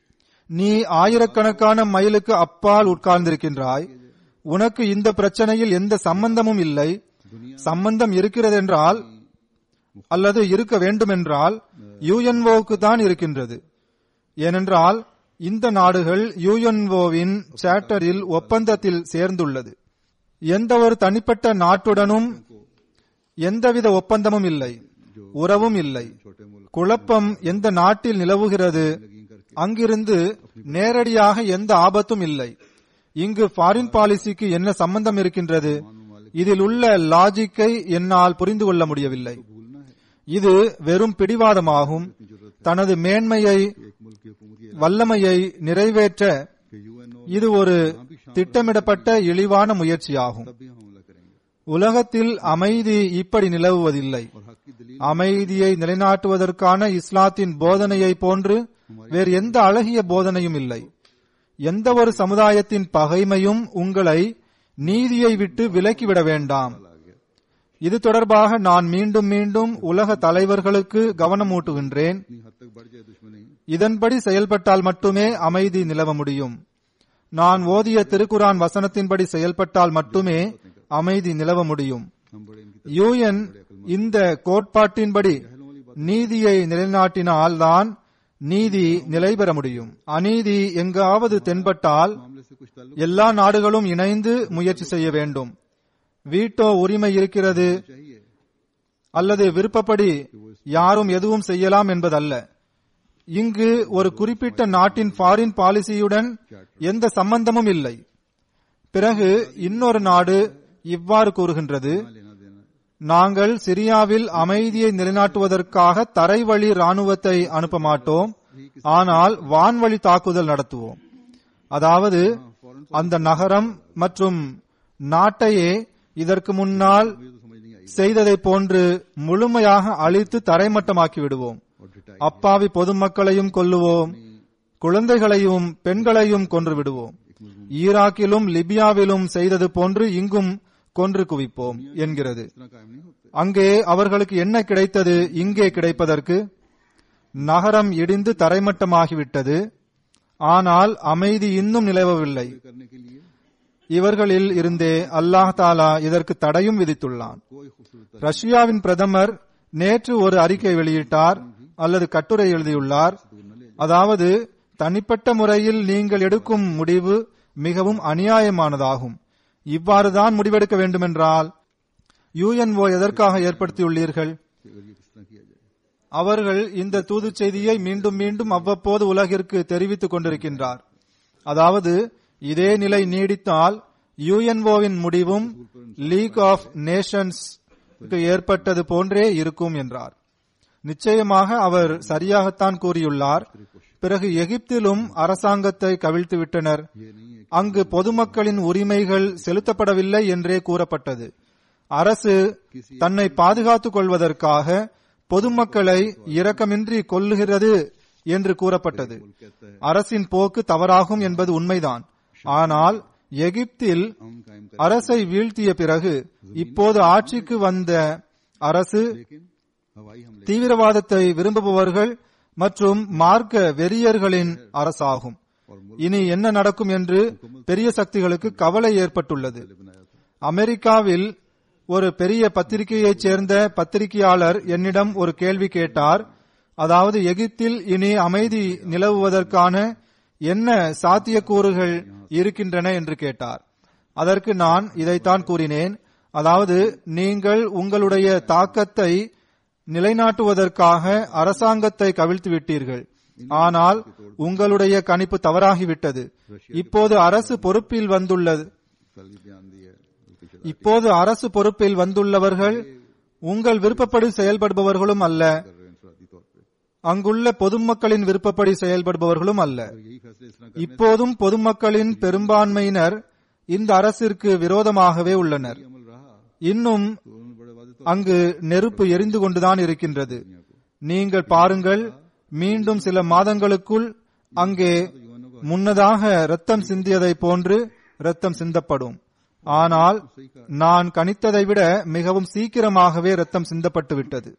S3: நீ ஆயிரக்கணக்கான மைலுக்கு அப்பால் உட்கார்ந்திருக்கின்றாய் உனக்கு இந்த பிரச்சனையில் எந்த சம்பந்தமும் இல்லை சம்பந்தம் இருக்கிறதென்றால் அல்லது இருக்க வேண்டுமென்றால் யுஎன்ஓக்கு தான் இருக்கின்றது ஏனென்றால் இந்த நாடுகள் யுஎன்ஓவின் சார்ட்டரில் ஒப்பந்தத்தில் சேர்ந்துள்ளது எந்த ஒரு தனிப்பட்ட நாட்டுடனும் எந்தவித ஒப்பந்தமும் இல்லை உறவும் இல்லை
S2: छोटे मुल्क
S3: குழப்பம் எந்த நாட்டில் நிலவுகிறது
S2: लगी करके
S3: அங்கிருந்து நேரடியாக எந்த ஆபத்தும் இல்லை இங்கு ஃபாரின் பாலிசிக்கு என்ன சம்பந்தம் இருக்கின்றது இதில் உள்ள லாஜிக்கை என்னால் புரிந்து கொள்ள முடியவில்லை
S2: भूलना है
S3: இது வெறும் பிடிவாதமாகும் தனது மேன்மையை
S2: एक मुल्क की हुकूमत की
S3: வல்லமையை நிறைவேற்ற
S2: कि यूएनओ
S3: இது ஒரு திட்டமிடப்பட்ட இழிவான முயற்சியாகும்
S2: तब भी हम हमला करेंगे
S3: உலகத்தில் அமைதி இப்படி நிலவுவதில்லை
S2: और हक की दलील
S3: அமைதியை நிலைநாட்டுவதற்கான இஸ்லாத்தின் போதனையை போன்று வேறு எந்த அழகிய போதனையும் இல்லை எந்த ஒரு சமுதாயத்தின் பகைமையும் உங்களை நீதியை விட்டு விலக்கிவிட வேண்டாம்
S2: आ गया
S3: இது தொடர்பாக நான் மீண்டும் மீண்டும் உலக தலைவர்களுக்கு கவனமூட்டுகின்றேன்
S2: इतनी हद तक बढ़ जाए दुश्मनी
S3: இதன்படி செயல்பட்டால் மட்டுமே அமைதி நிலவ முடியும் நான் ஓதிய திருக்குரான் வசனத்தின்படி செயல்பட்டால் மட்டுமே அமைதி நிலவ முடியும்
S2: हम बड़े इनकी
S3: யூஎன் இந்த கோட்பாட்டின்படி நீதியை நிலைநாட்டினால் தான் நீதி நிலை பெற முடியும் அநீதி எங்காவது தென்பட்டால்
S2: मामले से कुछ ताल्लुक
S3: எல்லா நாடுகளும் இணைந்து முயற்சி செய்ய வேண்டும் வீட்டோ உரிமை இருக்கிறது
S2: चाहिए
S3: அல்லது விருப்பப்படி யாரும் எதுவும் செய்யலாம் என்பதல்ல இங்கு ஒரு குறிப்பிட்ட நாட்டின் ஃபாரின் பாலிசியுடன் எந்த சம்பந்தமும் இல்லை பிறகு இன்னொரு நாடு இவ்வாறு கூறுகின்றது
S2: लेना देना
S3: நாங்கள் சிரியாவில் அமைதியை நிலைநாட்டுவதற்காக தரைவழி ராணுவத்தை அனுப்ப மாட்டோம் ஆனால் வான்வழி தாக்குதல் நடத்துவோம் அதாவது அந்த நகரம் மற்றும் நாட்டையே இதற்கு முன்னால்
S2: मुझे तो समझ नहीं आई
S3: செய்ததைப் போன்று முழுமையாக அழித்து தரைமட்டமாக்கி விடுவோம்
S2: और डिटाई
S3: அப்பாவி பொதுமக்களையும் கொல்லுவோம் குழந்தைகளையும் பெண்களையும் கொன்று விடுவோம் ஈராக்கிலும் லிபியாவிலும் செய்தது போன்று இங்கும் கொன்று குவிப்போம் என்கிறது
S2: इतना कायम नहीं होते
S3: அங்கே அவர்களுக்கு என்ன கிடைத்தது இங்கே கிடைப்பதற்கு நகரம் இடிந்து தரைமட்டமாகிவிட்டது ஆனால் அமைதி இன்னும் நிலவவில்லை
S2: करने के लिए
S3: இவர்களில் இருந்தே அல்லாஹ் தாலா இதற்கு தடையும் விதித்துள்ளான்
S2: कोई खूबसूरत
S3: ரஷ்யாவின் பிரதமர் நேற்று ஒரு அறிக்கை வெளியிட்டார் அல்லது கட்டுரை எழுதியுள்ளார் அதாவது தனிப்பட்ட முறையில் நீங்கள் எடுக்கும் முடிவு மிகவும் அநியாயமானதாகும் இவ்வாறுதான் முடிவெடுக்க வேண்டுமென்றால் யுஎன்ஓ எதற்காக ஏற்படுத்தியுள்ளீர்கள்
S2: कि अगर ये किस तरह किया जाए
S3: அவர்கள் இந்த தூதுச் செய்தியை மீண்டும் மீண்டும் அவ்வப்போது உலகிற்கு தெரிவித்துக் கொண்டிருக்கின்றார் அதாவது இதே நிலை நீடித்தால் யுஎன்ஓவின் முடிவும் லீக் ஆஃப் நேஷன்ஸ் ஏற்பட்டது போன்றே இருக்கும் என்றார் நிச்சயமாக அவர் சரியாகத்தான் கூறியுள்ளார் பிறகு எகிப்திலும் அரசாங்கத்தை கவிழ்த்து விட்டனர்
S2: ये नहीं है
S3: அங்கு பொதுமக்களின் உரிமைகள் செலுத்தப்படவில்லை என்றே கூறப்பட்டது அரசு தன்னை பாதுகாத்துக் கொள்வதற்காக பொதுமக்களை இரக்கமின்றி கொல்லுகிறது என்று கூறப்பட்டது
S2: कहता है
S3: அரசின் போக்கு தவறாகும் என்பது உண்மைதான் ஆனால் எகிப்தில்
S2: हम कायम कर
S3: அரசை வீழ்த்திய பிறகு இப்போது ஆட்சிக்கு வந்த அரசு
S2: लेकिन हवाई हमले
S3: தீவிரவாதத்தை விரும்புபவர்கள் மற்றும் மார்க்க வெறியர்களின் அரசாகும் இனி என்ன நடக்கும் என்று பெரிய சக்திகளுக்கு கவலை ஏற்பட்டுள்ளது
S2: बनाया था
S3: அமெரிக்காவில் ஒரு பெரிய பத்திரிகையைச் சேர்ந்த பத்திரிகையாளர் என்னிடம் ஒரு கேள்வி கேட்டார் அதாவது எகிப்தில் இனி அமைதி நிலவுவதற்கான என்ன சாத்தியக்கூறுகள் இருக்கின்றன என்று கேட்டார் அதற்கு நான் இதைத்தான் கூறினேன் அதாவது நீங்கள் உங்களுடைய தாக்கத்தை நிலைநாட்டுவதற்காக அரசாங்கத்தை கவிழ்த்து விட்டீர்கள் ஆனால் உங்களுடைய கணிப்பு தவறாகிவிட்டது இப்போது அரசு பொறுப்பில் வந்துள்ளது
S2: कल ही बयान दिया है बल्कि चला
S3: இப்போது அரசு பொறுப்பில் வந்துள்ளவர்கள் உங்கள் விருப்பப்படி செயல்படுபவர்களும் அல்ல
S2: कर रहे हैं इंफरादी तौर पे
S3: அங்குள்ள பொதுமக்களின் விருப்பப்படி செயல்படுபவர்களும் அல்ல
S2: अगर यही फैसले इस तरह
S3: இப்போதும் பொதுமக்களின் பெரும்பான்மையினர் இந்த அரசிற்கு விரோதமாகவே உள்ளனர்
S2: अमल रहा
S3: இன்னும்
S2: तो उन्होंने बड़े वादे तो
S3: அங்கு நெருப்பு எரிந்து கொண்டுதான் இருக்கின்றது நீங்கள் பாருங்கள் மீண்டும் சில மாதங்களுக்குள் அங்கே முன்னதாக ரத்தம் சிந்தியதை போன்று ரத்தம் சிந்தப்படும் ஆனால் நான் கணித்ததை விட மிகவும் சீக்கிரமாகவே ரத்தம் சிந்தப்பட்டு விட்டது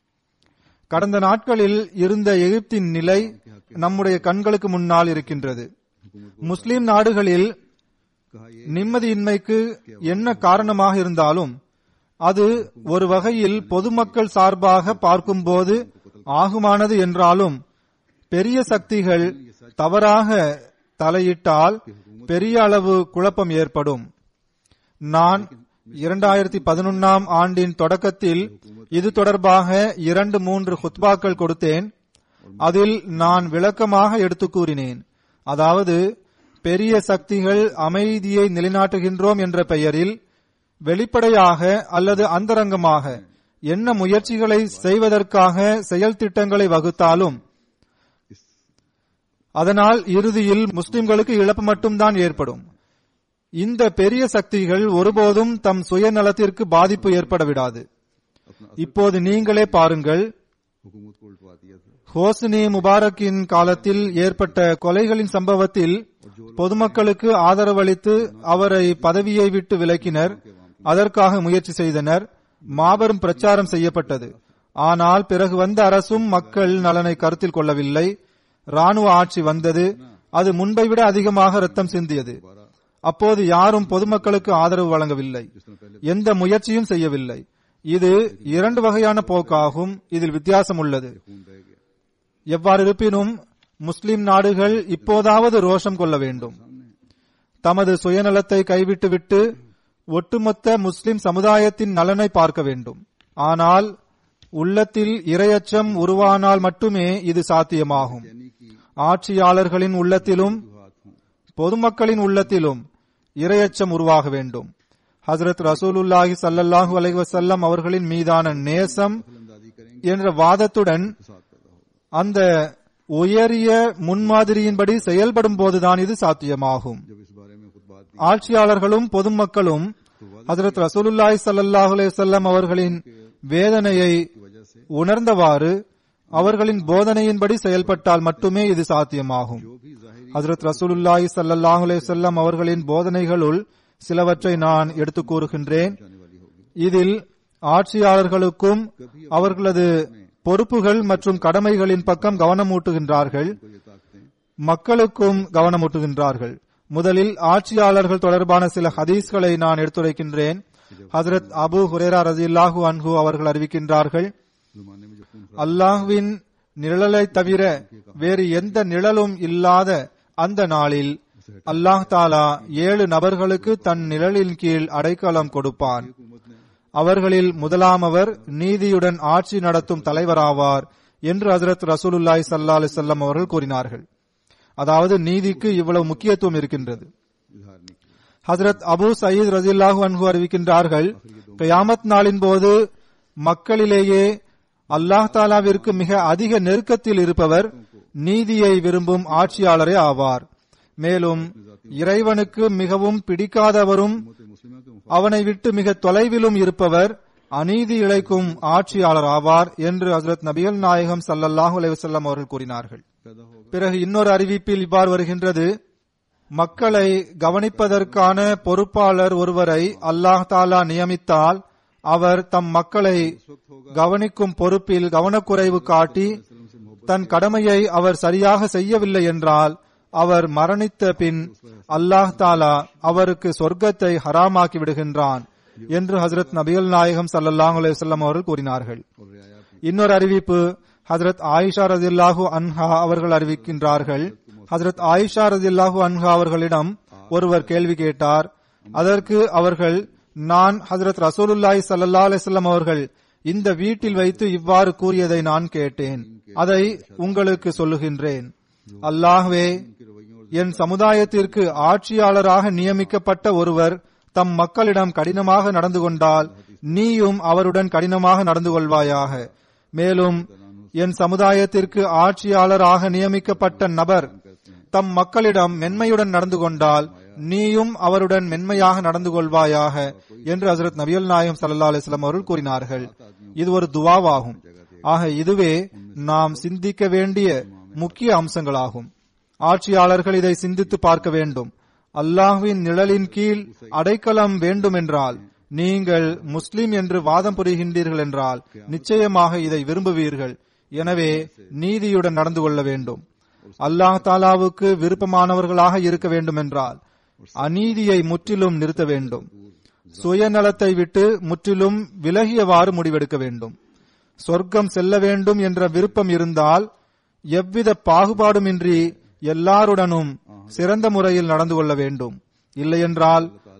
S3: கடந்த நாட்களில் இருந்த எகிப்தின் நிலை நம்முடைய கண்களுக்கு முன்னால் இருக்கின்றது முஸ்லிம் நாடுகளில்
S2: कहा ये
S3: நிம்மதியின்மைக்கு என்ன காரணமாக இருந்தாலும் அது ஒரு வகையில் பொதுமக்கள் சார்பாக பார்க்கும்போது ஆகுமானது என்றாலும் பெரிய சக்திகள் தவறாக தலையிட்டால் பெரிய அளவு குழப்பம் ஏற்படும் நான் இரண்டாயிரத்தி பதினொன்னாம் ஆண்டின் தொடக்கத்தில் இது தொடர்பாக இரண்டு மூன்று ஹுத்பாக்கள் கொடுத்தேன் அதில் நான் விளக்கமாக எடுத்து கூறினேன் அதாவது பெரிய சக்திகள் அமைதியை நிலைநாட்டுகின்றோம் என்ற பெயரில் வெளிப்படையாக அல்லது அந்தரங்கமாக என்ன முயற்சிகளை செய்வதற்காக செயல் திட்டங்களை வகுத்தாலும் அதனால் இறுதியில் முஸ்லிம்களுக்கு இழப்பு மட்டும்தான் ஏற்படும் இந்த பெரிய சக்திகள் ஒருபோதும் தம் சுயநலத்திற்கு பாதிப்பு ஏற்பட விடாது இப்போது நீங்களே பாருங்கள்
S2: हुकूमत को उल्टवा दिया था
S3: ஹோஸ்னி முபாரக்கின் காலத்தில் ஏற்பட்ட கொலைகளின் சம்பவத்தில் பொதுமக்களுக்கு ஆதரவளித்து அவரை பதவியை விட்டு விலக்கினர் அதற்காக முயற்சி செய்தனர் மாபெரும் பிரச்சாரம் செய்யப்பட்டது ஆனால் பிறகு வந்த அரசும் மக்கள் நலனை கருத்தில் கொள்ளவில்லை ராணுவ ஆட்சி வந்தது அது முன்பை விட அதிகமாக ரத்தம் சிந்தியது அப்போது யாரும் பொதுமக்களுக்கு ஆதரவு வழங்கவில்லை எந்த முயற்சியும் செய்யவில்லை இது இரண்டு வகையான போக்காகும் இதில் வித்தியாசம் உள்ளது
S2: खून बह गया
S3: எவ்வாறு இருப்பினும் முஸ்லிம் நாடுகள் இப்போதாவது ரோஷம் கொள்ள வேண்டும் தமது சுயநலத்தை கைவிட்டுவிட்டு ஒட்டுமொத்த முஸ்லிம் சமுதாயத்தின் நலனை பார்க்க வேண்டும் ஆனால் உள்ளத்தில் இரையச்சம் உருவானால் மட்டுமே இது சாத்தியமாகும் ஆட்சியாளர்களின் உள்ளத்திலும் பொதுமக்களின் உள்ளத்திலும் இரையச்சம் உருவாக வேண்டும் ஹசரத் ரசூலுல்லாஹி ஸல்லல்லாஹு அலைஹி வஸல்லம் அவர்களின் மீதான நேசம்
S2: फलंदाजी करेंगे
S3: என்ற வாதத்துடன்
S2: साथ पैदा होगा
S3: அந்த உயரிய முன்மாதிரியின்படி செயல்படும் போதுதான் இது சாத்தியமாகும்
S2: जब इस बारे में खुद बात दी
S3: ஆட்சியாளர்களும் பொதுமக்களும் ஹசரத் ரசூலுல்லாஹி ஸல்லல்லாஹு அலைஹி வஸல்லம் அவர்களின் வேதனையை
S2: वजह से
S3: உணர்ந்தவாறு அவர்களின் போதனையின்படி செயல்பட்டால் மட்டுமே இது சாத்தியமாகும்
S2: जो भी जाहिर
S3: ஹசரத் ரசூலுல்லாஹி ஸல்லல்லாஹு அலைஹி வஸல்லம் அவர்களின் போதனைகளுள் சிலவற்றை நான் எடுத்துக் கூறுகின்றேன்
S2: जाने वाली होगी
S3: இதில் ஆட்சியாளர்களுக்கும் அவர்களது பொறுப்புகள் மற்றும் கடமைகளின் பக்கம் கவனமூட்டுகின்றார்கள்
S2: को ये ताकतें
S3: மக்களுக்கும் கவனமூட்டுகின்றார்கள் முதலில் ஆட்சியாளர்கள் தொடர்பான சில ஹதீஸ்களை நான் எடுத்துரைக்கின்றேன் ஹசரத் அபு ஹுரேரா ரஜில்லாஹு அன்ஹு அவர்கள் அறிவிக்கின்றார்கள்
S2: जमाने में जो खून
S3: அல்லாஹ்வின் நிழலை தவிர வேறு எந்த நிழலும் இல்லாத அந்த நாளில் அல்லாஹ் தாலா ஏழு நபர்களுக்கு தன் நிழலின் கீழ் அடைக்கலம் கொடுப்பான்
S2: हुकूमत ने
S3: அவர்களில் முதலாமவர் நீதியுடன் ஆட்சி நடத்தும் தலைவராவார் என்று ஹசரத் ரசூலுல்லாஹி ஸல்லல்லாஹு அலைஹி வஸல்லம் அவர்கள் கூறினார்கள் அதாவது நீதிக்கு இவ்வளவு முக்கியத்துவம் இருக்கின்றது
S2: इजहार नहीं किया
S3: ஹசரத் அபு சயீத் ரஜில்லாஹு அன்ஹு அறிவிக்கின்றார்கள் கயாமத் நாளின் போது மக்களிலேயே அல்லாஹ் தாலாவிற்கு மிக அதிக நெருக்கத்தில் இருப்பவர் நீதியை விரும்பும் ஆட்சியாளரே ஆவார் மேலும் இறைவனுக்கு மிகவும் பிடிக்காதவரும்
S2: मुस्लिमा के
S3: அவனை விட்டு மிக தொலைவிலும் இருப்பவர் அநீதி இழைக்கும் ஆட்சியாளர் ஆவார் என்று ஹசரத் நபிகள் நாயகம் ஸல்லல்லாஹு அலைஹி வஸல்லம் அவர்கள் கூறினார்கள்
S2: पैदा होगा
S3: பிறகு இன்னொரு அறிவிப்பில் இவ்வாறு வருகின்றது மக்களை கவனிப்பதற்கான பொறுப்பாளர் ஒருவரை அல்லாஹ் தாலா நியமித்தால் அவர் தம் மக்களை கவனிக்கும் பொறுப்பில் கவனக்குறைவு காட்டி தன் கடமையை அவர் சரியாக செய்யவில்லை என்றால் அவர் மரணித்த பின் அல்லாஹ் தாலா அவருக்கு சொர்க்கத்தை ஹராமாக்கி விடுகின்றான் என்று ஹசரத் நபிகள் நாயகம் ஸல்லல்லாஹு அலைஹி வஸல்லம் அவர்கள் கூறினார்கள்
S2: और रियाया
S3: இன்னொரு அறிவிப்பு ஹஜரத் ஆயிஷா ரதில்லாஹு அன்ஹா அவர்கள் அறிவிக்கின்றார்கள் ஹஜரத் ஆயிஷா ரதில்லாஹு அன்ஹா அவர்களிடம் ஒருவர் கேள்வி கேட்டார் அதற்கு அவர்கள் நான் ஹஜரத் ரசூலுல்லாஹி ஸல்லல்லாஹு அலைஹி வஸல்லம் அவர்கள் இந்த வீட்டில் வைத்து இவ்வாறு கூறியதை நான் கேட்டேன் அதை உங்களுக்கு சொல்லுகின்றேன் அல்லாஹ்வே என் சமுதாயத்திற்கு ஆட்சியாளராக நியமிக்கப்பட்ட ஒருவர் தம் மக்களிடம் கடினமாக நடந்து கொண்டால் நீயும் அவருடன் கடினமாக நடந்து கொள்வாயாக மேலும் என் சமுதாயத்திற்கு ஆட்சியாளராக நியமிக்கப்பட்ட நபர் தம் மக்களிடம் மென்மையுடன் நடந்து கொண்டால் நீயும் அவருடன் மென்மையாக நடந்து கொள்வாயாக என்று ஹசரத் நபியல் நாயகம் சல்லா அலிஸ்லாம் அவர்கள் கூறினார்கள் இது ஒரு துவாவாகும் ஆக இதுவே நாம் சிந்திக்க வேண்டிய முக்கிய அம்சங்களாகும் ஆட்சியாளர்கள் இதை சிந்தித்து பார்க்க வேண்டும் அல்லாஹ்வின் நிழலின் கீழ் அடைக்கலம் வேண்டுமென்றால் நீங்கள் முஸ்லிம் என்று வாதம் புரிகின்றீர்கள் என்றால் நிச்சயமாக இதை விரும்புவீர்கள் எனவே நீதியுடன் நடந்து கொள்ள வேண்டும் அல்லாஹ் தாலாவுக்கு விருப்பமானவர்களாக இருக்க வேண்டும் என்றால் அநீதியை முற்றிலும் நிறுத்த வேண்டும் சுயநலத்தை விட்டு முற்றிலும் விலகியவாறு முடிவெடுக்க வேண்டும் சொர்க்கம் செல்ல வேண்டும் என்ற விருப்பம் இருந்தால் எவ்வித பாகுபாடுமின்றி எல்லாருடனும் சிறந்த முறையில் நடந்து கொள்ள வேண்டும் இல்லையென்றால்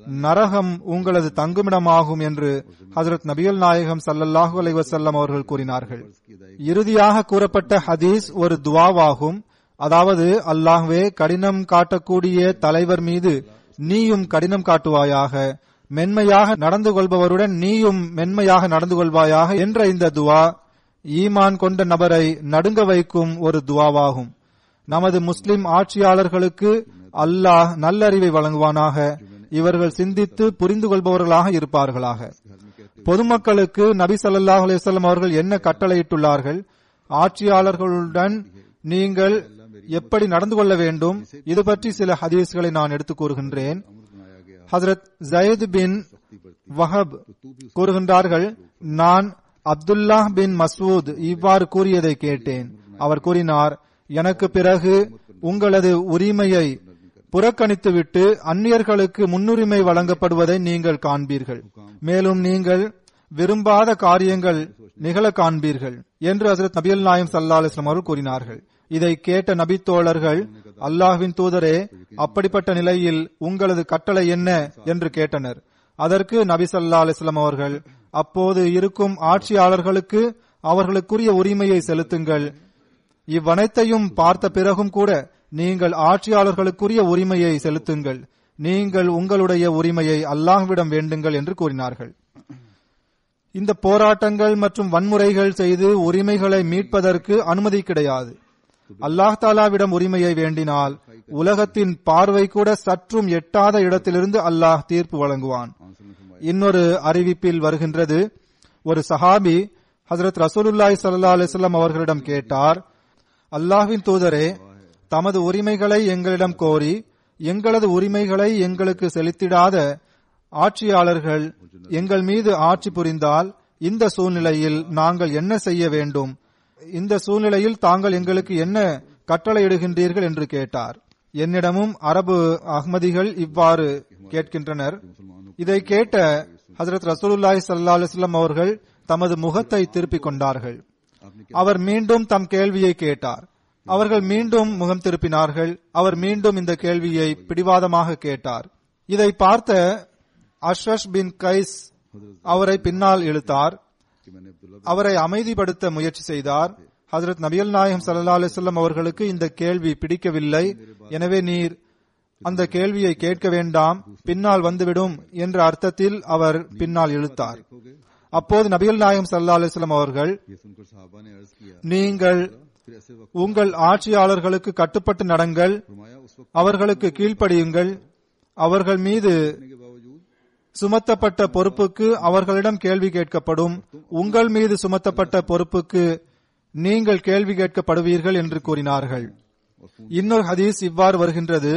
S3: நரகம் உங்களது தங்குமிடமாகும் என்று ஹஜரத் நபிகள் நாயகம் ஸல்லல்லாஹு அலைஹி வஸல்லம் அவர்கள் கூறினார்கள் இறுதியாக கூறப்பட்ட ஹதீஸ் ஒரு துவாவாகும் அதாவது அல்லாஹ்வே கடினம் காட்டக்கூடிய தலைவர் மீது நீயும் கடினம் காட்டுவாயாக மென்மையாக நடந்து கொள்பவருடன் நீயும் மென்மையாக நடந்து கொள்வாயாக என்ற இந்த துவா ஈமான் கொண்ட நபரை நடுங்க வைக்கும் ஒரு துவாவாகும் நமது முஸ்லிம் ஆட்சியாளர்களுக்கு அல்லாஹ் நல்லறிவை வழங்குவானாக இவர்கள் சிந்தித்து புரிந்து கொள்பவர்களாக இருப்பார்களாக பொதுமக்களுக்கு நபி ஸல்லல்லாஹு அலைஹி வஸல்லம் அவர்கள் என்ன கட்டளையிட்டுள்ளார்கள் ஆட்சியாளர்களுடன் நீங்கள் எப்படி நடந்து கொள்ள வேண்டும் இது பற்றி சில ஹதீஸ்களை நான் எடுத்துக் கூறுகின்றேன் ஹசரத் ஜயத் பின் வஹப் கூறுகின்றார்கள் நான் அப்துல்லாஹ் பின் மசூத் இவ்வாறு கூறியதை கேட்டேன் அவர் கூறினார் எனக்கு பிறகு உங்களது உரிமையை புறக்கணித்துவிட்டு அந்நியர்களுக்கு முன்னுரிமை வழங்கப்படுவதை நீங்கள் காண்பீர்கள் மேலும் நீங்கள் விரும்பாத காரியங்கள் நிகழ காண்பீர்கள் என்று ஹசரத் நபியல் நாயம் சல்லா அலிஸ்லாம் அவர்கள் கூறினார்கள் இதை கேட்ட நபித்தோழர்கள் அல்லாஹ்வின் தூதரே அப்படிப்பட்ட நிலையில் உங்களது கட்டளை என்ன என்று கேட்டனர் அதற்கு நபி சல்லா அலிஸ்லாம் அவர்கள் அப்போது இருக்கும் ஆட்சியாளர்களுக்கு அவர்களுக்குரிய உரிமையை செலுத்துங்கள் இவ்வனைத்தையும் பார்த்த பிறகும் கூட நீங்கள் ஆட்சியாளர்களுக்குரிய உரிமையை செலுத்துங்கள் நீங்கள் உங்களுடைய உரிமையை அல்லாஹ்விடம் வேண்டுங்கள் என்று கூறினார்கள் இந்த போராட்டங்கள் மற்றும் வன்முறைகள் செய்து உரிமைகளை மீட்பதற்கு அனுமதி கிடையாது அல்லாஹ் தாலாவிடம் உரிமையை வேண்டினால் உலகத்தின் பார்வை கூட சற்றும் எட்டாத இடத்திலிருந்து அல்லாஹ் தீர்ப்பு வழங்குவான் இன்னொரு அறிவிப்பில் வருகின்றது ஒரு சஹாபி ஹசரத் ரசூலுல்லாய் சல்லா அலிஸ்லாம் அவர்களிடம் கேட்டார் அல்லாஹ்வின் தூதரே தமது உரிமைகளை எங்களிடம் கோரி எங்களது உரிமைகளை எங்களுக்கு செலுத்திடாத ஆட்சியாளர்கள் எங்கள் மீது ஆட்சி புரிந்தால் இந்த சூழ்நிலையில் நாங்கள் என்ன செய்ய வேண்டும் இந்த சூழ்நிலையில் தாங்கள் எங்களுக்கு என்ன கட்டளையிடுகின்றீர்கள் என்று கேட்டார் என்னிடமும் அரபு அஹ்மதிகள் இவ்வாறு கேட்கின்றனர் இதை கேட்ட ஹசரத் ரசூலுல்லாஹி ஸல்லல்லாஹு அலைஹி வஸல்லம் அவர்கள் தமது முகத்தை திருப்பிக் கொண்டார்கள் அவர் மீண்டும் தம் கேள்வியை கேட்டார் அவர்கள் மீண்டும் முகம் திருப்பினார்கள் அவர் மீண்டும் இந்த கேள்வியை பிடிவாதமாக கேட்டார் இதை பார்த்த அஷ்ரஷ் பின் கைஸ் அவரை பின்னால் இழுத்தார் அவரை அமைதிப்படுத்த முயற்சி செய்தார் ஹசரத் நபியல் நாயகம் சல்லா அலிஸ்லாம் அவர்களுக்கு இந்த கேள்வி பிடிக்கவில்லை எனவே நீர் அந்த கேள்வியை கேட்க வேண்டாம் பின்னால் வந்துவிடும் என்ற அர்த்தத்தில் அவர் பின்னால் இழுத்தார் அப்போது நபிகள் நாயகம் சல்லா அலிஸ்லாம் அவர்கள்
S2: ये सुनकर साहबा ने अर्ज किया
S3: நீங்கள்
S2: फिर ऐसे वक्त
S3: உங்கள் ஆட்சியாளர்களுக்கு கட்டுப்பட்டு நடங்கள்
S2: फरमाया उस वक्त
S3: அவர்களுக்கு கீழ்ப்படியுங்கள் அவர்கள் மீது
S2: के बावजूद
S3: சுமத்தப்பட்ட பொறுப்புக்கு அவர்களிடம் கேள்வி கேட்கப்படும் உங்கள் மீது சுமத்தப்பட்ட பொறுப்புக்கு நீங்கள் கேள்வி கேட்கப்படுவீர்கள் என்று கூறினார்கள் இன்னொரு ஹதீஸ் இவ்வாறு வருகின்றது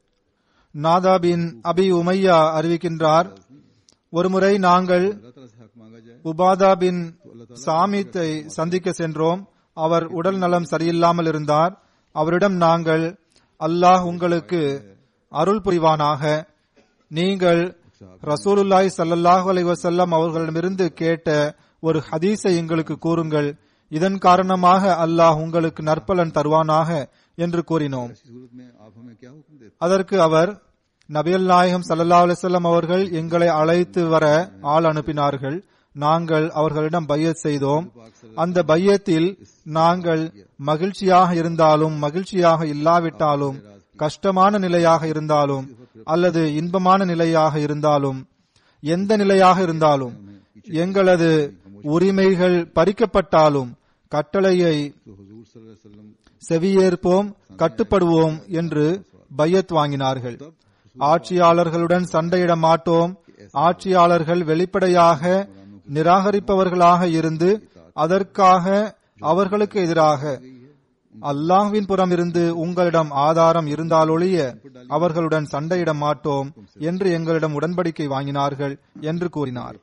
S3: நாதா பின் அபி உமையா அறிவிக்கின்றார் ஒருமுறை நாங்கள்
S2: अल्लाह ताला से हक मांगा जाए
S3: உபாதா பின் சாமித்தை சந்திக்க சென்றோம் அவர் உடல் நலம் சரியில்லாமல் இருந்தார் அவரிடம் நாங்கள் அல்லாஹ் உங்களுக்கு அருள் புரிவானாக நீங்கள் ரசூலுல்லாஹி ஸல்லல்லாஹு அலைஹி வஸல்லம் அவர்களிடமிருந்து கேட்ட ஒரு ஹதீஸை எங்களுக்கு கூறுங்கள் இதன் காரணமாக அல்லாஹ் உங்களுக்கு நற்பலன் தருவானாக என்று கூறினோம்
S2: इस सूरत में आप हमें क्या हुक्म देते
S3: அதற்கு அவர் நபியல் நாயகம் ஸல்லல்லாஹு அலைஹி வஸல்லம் அவர்கள் எங்களை அழைத்து வர ஆள் அனுப்பினார்கள் நாங்கள் அவர்களிடம் பையத் செய்தோம் அந்த பையத்தில் நாங்கள் மகிழ்ச்சியாக இருந்தாலும் மகிழ்ச்சியாக இல்லாவிட்டாலும் கஷ்டமான நிலையாக இருந்தாலும் அல்லது இன்பமான நிலையாக இருந்தாலும் எந்த நிலையாக இருந்தாலும் எங்களது உரிமைகள் பறிக்கப்பட்டாலும் கட்டளையை
S2: तो हुजूर सल्लल्लाहु अलैहि वसल्लम
S3: செவியேற்போம் கட்டுப்படுவோம் என்று பையத் வாங்கினார்கள் ஆட்சியாளர்களுடன் சண்டையிட மாட்டோம் ஆட்சியாளர்கள் வெளிப்படையாக நிராகரிப்பவர்களாக இருந்து அதற்காக அவர்களுக்கு எதிராக அல்லாஹ்வின் புறம் இருந்து உங்களிடம் ஆதாரம் இருந்தாலொழிய அவர்களுடன் சண்டையிட மாட்டோம் என்று எங்களிடம் உடன்படிக்கை வாங்கினார்கள் என்று கூறினார்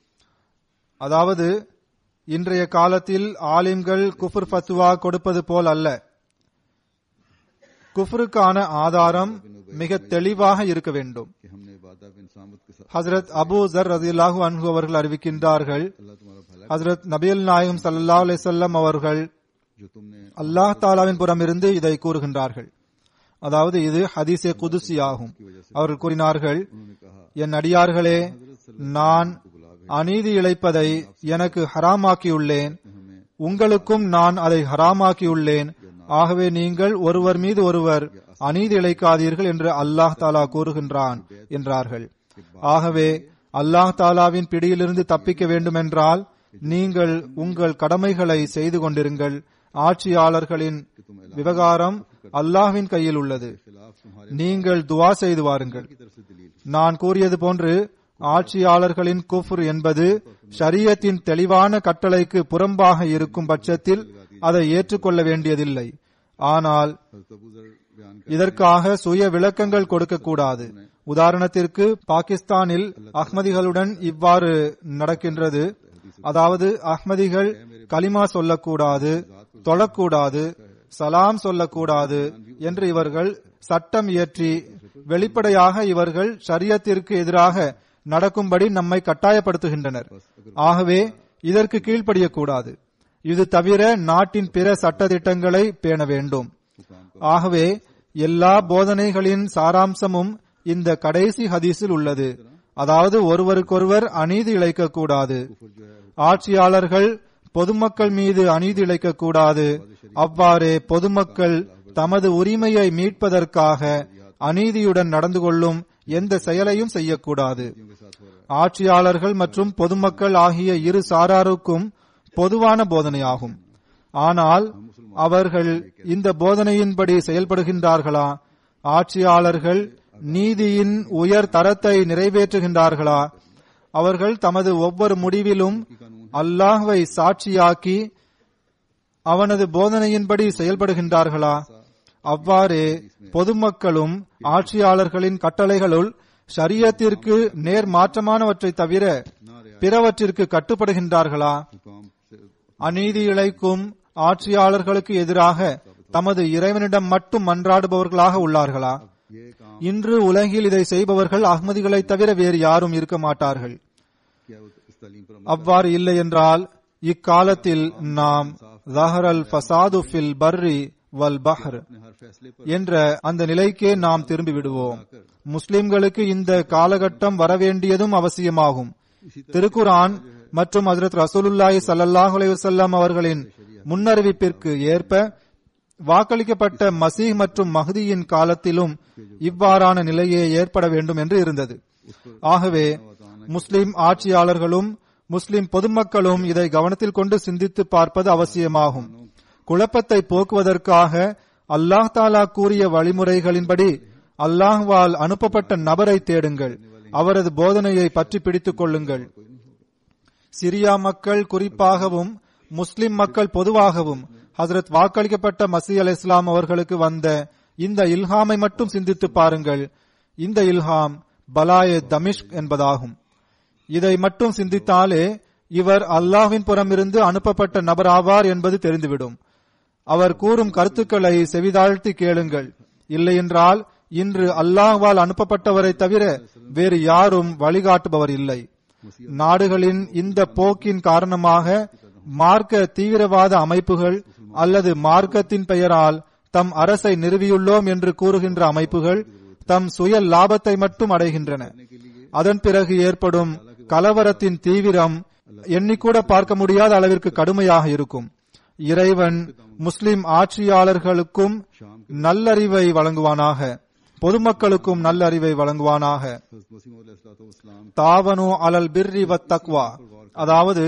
S3: அதாவது இன்றைய காலத்தில் ஆலிம்கள் குஃபர் ஃபத்வா கொடுப்பது போல் அல்ல குஃபருக்கான ஆதாரம் மிக தெளிவாக இருக்க வேண்டும்
S2: कि हमने वादा बिन सामत के साथ
S3: ஹசரத் அபூ ஜர் ரதியல்லாஹு அன்ஹு அவர்கள் அறிவிக்கின்றார்கள்
S2: अल्लाह तुम्हारा भला
S3: ஹசரத் நபியல் நாயகம் ஸல்லல்லாஹு அலைஹி வஸல்லம் அவர்கள்
S2: जो तुमने
S3: அல்லாஹ் தாலாவின் புறம் இருந்து இதை கூறுகின்றார்கள் அதாவது இது ஹதீஸே குதுசி ஆகும் அவர்கள் கூறினார்கள்
S2: उन्होंने कहा
S3: என் அடியார்களே நான் அநீதி இழைப்பதை எனக்கு ஹராமாக்கியுள்ளேன்
S2: हमें
S3: உங்களுக்கும் நான் அதை ஹராமாக்கியுள்ளேன் ஆகவே நீங்கள் ஒருவர் மீது ஒருவர் அநீதி இழைக்காதீர்கள் என்று அல்லாஹ் தாலா கூறுகின்றான் என்றார்கள் ஆகவே அல்லாஹ் தாலாவின் பிடியிலிருந்து தப்பிக்க வேண்டுமென்றால் நீங்கள் உங்கள் கடமைகளை செய்து கொண்டிருங்கள் ஆட்சியாளர்களின் விவகாரம் அல்லாஹ்வின் கையில் உள்ளது
S2: खिलाफ तुम्हारे
S3: நீங்கள் துவா செய்து வாருங்கள்
S2: की तरफ से दलील
S3: நான் கூறியது போன்று ஆட்சியாளர்களின் குஃப்ர் என்பது ஷரியத்தின் தெளிவான கட்டளைக்கு புறம்பாக இருக்கும் பட்சத்தில் அதை ஏற்றுக்கொள்ள வேண்டியதில்லை ஆனால்
S2: हजरत अबू जर बयान कर
S3: இதற்காக சுய விளக்கங்கள் கொடுக்கக்கூடாது உதாரணத்திற்கு பாகிஸ்தானில் அஹ்மதிகளுடன் இவ்வாறு நடக்கின்றது அதாவது அஹ்மதிகள் கலிமா சொல்லக்கூடாது தொழக்கூடாது சலாம் சொல்லக்கூடாது என்று இவர்கள் சட்டம் இயற்றி வெளிப்படையாக இவர்கள் ஷரியத்திற்கு எதிராக நடக்கும்படி நம்மை கட்டாயப்படுத்துகின்றனர் ஆகவே இதற்கு கீழ்ப்படியக்கூடாது இது தவிர நாட்டின் பிற சட்டதிட்டங்களை பேண வேண்டும் ஆகவே எல்லா போதனைகளின் சாராம்சமும் இந்த கடைசி ஹதீஸில் உள்ளது அதாவது ஒருவருக்கொருவர் அநீதி இழைக்கக்கூடாது ஆட்சியாளர்கள் பொதுமக்கள் மீது அநீதி இழைக்கக்கூடாது அவ்வாறே பொதுமக்கள் தமது உரிமையை மீட்பதற்காக அநீதியுடன் நடந்து கொள்ளும் எந்த செயலையும் செய்யக்கூடாது ஆட்சியாளர்கள் மற்றும் பொதுமக்கள் ஆகிய இரு சாராருக்கும் பொதுவான போதனையாகும் ஆனால் அவர்கள் இந்த போதனையின்படி செயல்படுகின்றார்களா ஆட்சியாளர்கள் நீதியின் உயர் தரத்தை நிறைவேற்றுகின்றார்களா அவர்கள் தமது ஒவ்வொரு முடிவிலும் அல்லாஹ்வை சாட்சியாக்கி அவனது போதனையின்படி செயல்படுகின்றார்களா அவ்வாறே பொதுமக்களும் ஆட்சியாளர்களின் கட்டளைகளுள் ஷரியத்திற்கு நேர் மாற்றமானவற்றை தவிர பிறவற்றிற்கு கட்டுப்படுகின்றார்களா
S2: हुकाम से
S3: அநீதி இழைக்கும் ஆட்சியாளர்களுக்கு எதிராக தமது இறைவனிடம் மட்டும் மன்றாடுபவர்களாக உள்ளார்களா
S2: ये काम
S3: இன்று உலகில் இதை செய்பவர்கள் அஹ்மதிகளைத் தவிர வேறு யாரும் இருக்க மாட்டார்கள்
S2: क्या वो इस तालीम पर
S3: அவ்வாறு இல்லை என்றால் இக்காலத்தில் நாம் ஜஹரல் ஃபசாது ஃபில் பர்ரி வல் பஹர்
S2: अपने हर फैसले पर
S3: என்ற அந்த நிலைக்கே நாம் திரும்பி விடுவோம் முஸ்லிம்களுக்கு இந்த காலகட்டம் வரவேண்டியதும் அவசியமாகும் திருக்குரான் மற்றும் ஹஜரத் ரசூலுல்லாஹி ஸல்லல்லாஹு அலைஹி வஸல்லம் அவர்களின் முன்னறிவிப்பிற்கு ஏற்ப வாக்களிக்கப்பட்ட மசீஹ் மற்றும் மஹ்தியின் காலத்திலும் இவ்வாறான நிலையே ஏற்பட வேண்டும் என்று இருந்தது ஆகவே முஸ்லிம் ஆட்சியாளர்களும் முஸ்லிம் பொதுமக்களும் இதை கவனத்தில் கொண்டு சிந்தித்து பார்ப்பது அவசியமாகும் குழப்பத்தை போக்குவதற்காக அல்லாஹ் தாலா கூறிய வழிமுறைகளின்படி அல்லாஹ்வால் அனுப்பப்பட்ட நபரை தேடுங்கள் அவரது போதனையை பற்றி பிடித்துக் கொள்ளுங்கள் சிரியா மக்கள் குறிப்பாகவும் முஸ்லிம் மக்கள் பொதுவாகவும் ஹசரத் வாக்களிக்கப்பட்ட மசி அல் இஸ்லாம் அவர்களுக்கு வந்த இந்த இல்ஹாமை மட்டும் சிந்தித்து பாருங்கள் இந்த இல்ஹாம் பலாயே தமிஷ்க் என்பதாகும் இதை மட்டும் சிந்தித்தாலே இவர் அல்லாஹ்வின் புறமிருந்து அனுப்பப்பட்ட நபர் ஆவார் என்பது தெரிந்துவிடும் அவர் கூறும் கருத்துக்களை செவிதாழ்த்தி கேளுங்கள் இல்லையென்றால் இன்று அல்லாஹ்வால் அனுப்பப்பட்டவரை தவிர வேறு யாரும் வழிகாட்டுபவர் இல்லை நாடுகளின் இந்த போக்கின் காரணமாக மார்க்க தீவிரவாத அமைப்புகள் அல்லது மார்க்கத்தின் பெயரால் தம் அரசை நிறுவியுள்ளோம் என்று கூறுகின்ற அமைப்புகள் தம் சுய லாபத்தை மட்டும் அடைகின்றன அதன் பிறகு ஏற்படும் கலவரத்தின் தீவிரம் எண்ணிக்கூட பார்க்க முடியாத அளவிற்கு கடுமையாக இருக்கும் இறைவன் முஸ்லிம் ஆட்சியாளர்களுக்கும் நல்லறிவை வழங்குவானாக பொதுமக்களுக்கும் நல்லறிவை வழங்குவானாக
S2: हजरत मसीह अलैहिस्सलाम
S3: தாவனு அலல் பிர்ரி வத் தக்வா அதாவது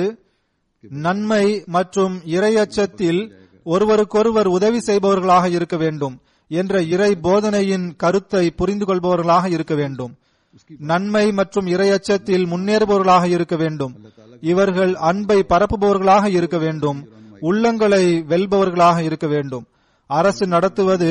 S3: நன்மை மற்றும் இரையச்சத்தில் ஒருவருக்கொருவர் உதவி செய்பவர்களாக இருக்க வேண்டும் என்ற இறை போதனையின் கருத்தை புரிந்து கொள்பவர்களாக இருக்க வேண்டும் நன்மை மற்றும் இரையச்சத்தில் முன்னேறுபவர்களாக இருக்க வேண்டும் இவர்கள் அன்பை பரப்புபவர்களாக இருக்க வேண்டும் உள்ளங்களை வெல்பவர்களாக இருக்க வேண்டும் அரசு நடத்துவது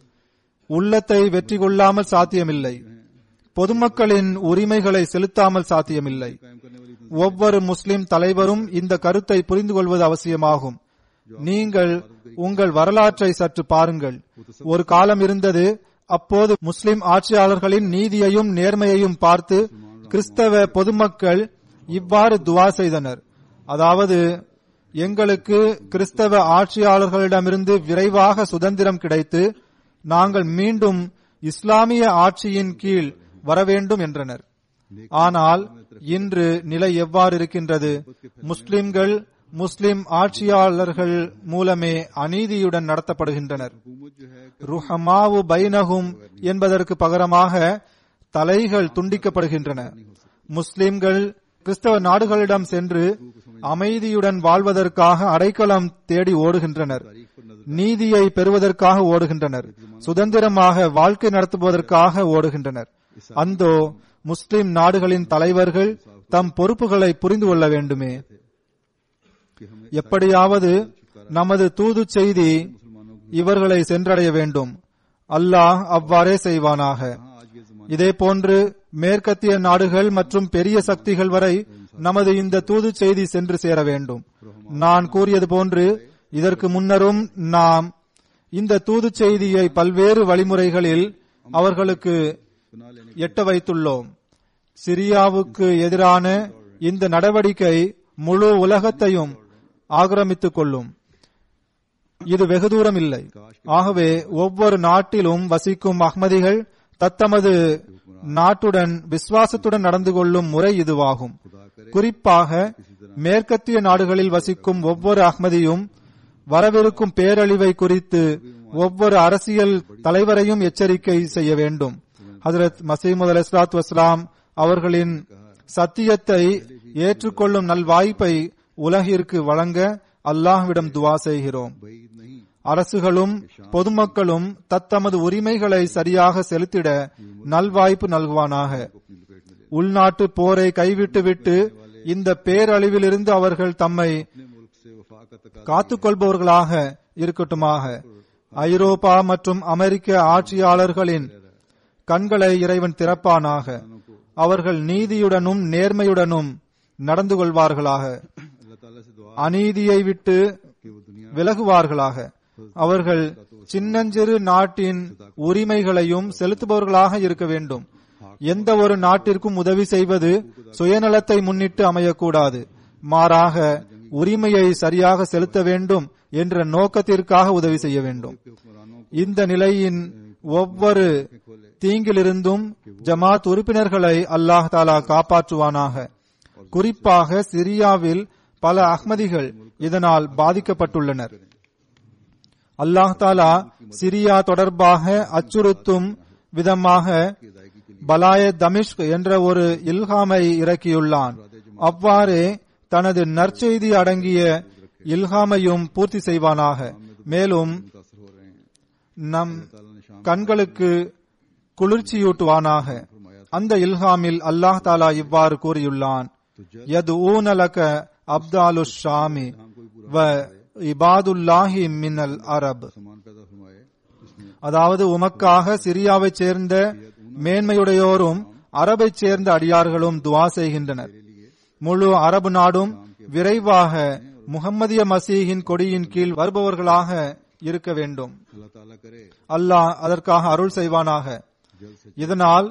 S3: உள்ளத்தை வெற்றி கொள்ளாமல் சாத்தியமில்லை பொதுமக்களின் உரிமைகளை செலுத்தாமல் சாத்தியமில்லை ஒவ்வொரு முஸ்லிம் தலைவரும் இந்த கருத்தை புரிந்து கொள்வது அவசியமாகும் நீங்கள் உங்கள் வரலாற்றை சற்று பாருங்கள் ஒரு காலம் இருந்தது அப்போது முஸ்லிம் ஆட்சியாளர்களின் நீதியையும் நேர்மையையும் பார்த்து கிறிஸ்தவ பொதுமக்கள் இவ்வாறு துவா செய்தனர் அதாவது எங்களுக்கு கிறிஸ்தவ ஆட்சியாளர்களிடமிருந்து விரைவாக சுதந்திரம் கிடைத்து நாங்கள் மீண்டும் இஸ்லாமிய ஆட்சியின் கீழ் வரவேண்டும் என்றனர் ஆனால் இன்று நிலை எவ்வாறு இருக்கின்றது முஸ்லிம்கள் முஸ்லிம் ஆட்சியாளர்கள் மூலமே அநீதியுடன் நடத்தப்படுகின்றனர்
S2: हुकूमत जो है
S3: ருஹமாவு பைனஹும் என்பதற்கு பகரமாக தலைகள் துண்டிக்கப்படுகின்றன முஸ்லிம்கள் கிறிஸ்தவ நாடுகளிடம் சென்று அமைதியுடன் வாழ்வதற்காக அடைக்கலம் தேடி ஓடுகின்றனர் நீதியை பெறுவதற்காக ஓடுகின்றனர் சுதந்திரமாக வாழ்க்கை நடத்துவதற்காக ஓடுகின்றனர் அந்தோ முஸ்லிம் நாடுகளின் தலைவர்கள் தம் பொறுப்புகளை புரிந்து கொள்ள வேண்டுமே
S2: कि हमें
S3: எப்படியாவது நமது தூது செய்தி இவர்களை சென்றடைய வேண்டும் அல்லாஹ் அவ்வாறே செய்வானாக
S2: आज ये जमाना
S3: இதே போன்று மேற்கத்திய நாடுகள் மற்றும் பெரிய சக்திகள் வரை நமது இந்த தூது செய்தி சென்று சேர வேண்டும் நான் கூறியது போன்று இதற்கு முன்னரும் நாம் இந்த தூது செய்தியை பல்வேறு வழிமுறைகளில் அவர்களுக்கு
S2: बना लेने
S3: எட்ட வைத்துள்ளோம் சிரியாவுக்கு எதிரான இந்த நடவடிக்கை முழு உலகத்தையும் ஆக்கிரமித்துக் கொள்ளும் இது வெகு தூரம் இல்லை ஆகவே ஒவ்வொரு நாட்டிலும் வசிக்கும் அஹ்மதிகள் தத்தமது நாட்டுடன் விசுவாசத்துடன் நடந்து கொள்ளும் முறை இதுவாகும் குறிப்பாக மேற்கத்திய நாடுகளில் வசிக்கும் ஒவ்வொரு அஹ்மதியும் வரவிருக்கும் பேரழிவை குறித்து ஒவ்வொரு அரசியல் தலைவரையும் எச்சரிக்கை செய்ய வேண்டும் ஹதரத் மசீமுத் அலி இஸ்லாத் வஸ்லாம் அவர்களின் சத்தியத்தை ஏற்றுக்கொள்ளும் நல்வாய்ப்பை உலகிற்கு வழங்க அல்லாஹ்விடம் துவா செய்கிறோம்
S2: भाई नहीं
S3: அரசுகளும் பொதுமக்களும் தத்தமது உரிமைகளை சரியாக செலுத்திட நல்வாய்ப்பு நல்குவானாக
S2: अपनी लपेट में ले
S3: உள்நாட்டு போரை கைவிட்டுவிட்டு இந்த பேரழிவிலிருந்து அவர்கள் தம்மை
S2: अपने मुल्क से वफा का तकाजा
S3: காத்துக் கொள்பவர்களாக இருக்கட்டுமாக ஐரோப்பா மற்றும் அமெரிக்க ஆட்சியாளர்களின் கண்களை இறைவன் திறப்பானாக அவர்கள் நீதியுடனும் நேர்மையுடனும் நடந்து கொள்வார்களாக
S2: अल्लाह ताला से दुआ
S3: அநீதியை விட்டு
S2: कि वो दुनिया
S3: விலகுவார்களாக அவர்கள் சின்னஞ்சிறு நாட்டின் உரிமைகளையும் செலுத்துபவர்களாக இருக்க வேண்டும் எந்த ஒரு நாட்டிற்கும் உதவி செய்வது சுயநலத்தை முன்னிட்டு அமையக்கூடாது மாறாக உரிமையை சரியாக செலுத்த வேண்டும் என்ற நோக்கத்திற்காக உதவி செய்ய வேண்டும்
S2: के हुक्मरानों
S3: இந்த நிலையின் ஒவ்வொரு தீங்கிலிருந்தும் ஜமாத் உறுப்பினர்களை அல்லாஹ் தாலா காப்பாற்றுவானாக குறிப்பாக சிரியாவில் பல அஹ்மதிகள் இதனால் பாதிக்கப்பட்டுள்ளனர் அல்லாஹ் தாலா சிரியா தொடர்பாக அச்சுறுத்தும் விதமாக பலாய தமிஷ்க் என்ற ஒரு இல்ஹாமை இறக்கியுள்ளான் அவ்வாறே தனது நற்செய்தி அடங்கிய இல்ஹாமையும் பூர்த்தி செய்வானாக மேலும்
S2: मुतासर हो रहे हैं
S3: நம்
S2: ताला ने शाम
S3: கண்களுக்கு குளிர்ச்சியூட்டுவானாக அந்த இல்ஹாமில் அல்லாஹ் தாலா இவ்வாறு கூறியுள்ளான் யது ஊனலக அப்தாலு ஷாமி வ இபாதுல்லாஹி மின்னல் அரப்
S2: समान पैदा फरमाए इसमें
S3: அதாவது உமக்காக சிரியாவைச் சேர்ந்த மேன்மையுடையோரும் அரபைச் சேர்ந்த அடியார்களும் துவா செய்கின்றனர் முழு அரபு நாடும் விரைவாக முகம்மதிய மசீஹின் கொடியின் கீழ் வருபவர்களாக இருக்க வேண்டும்
S2: अल्लाह ताला करे
S3: அல்லாஹ் அதற்காக அருள் செய்வானாக
S2: जल्द से
S3: இதனால்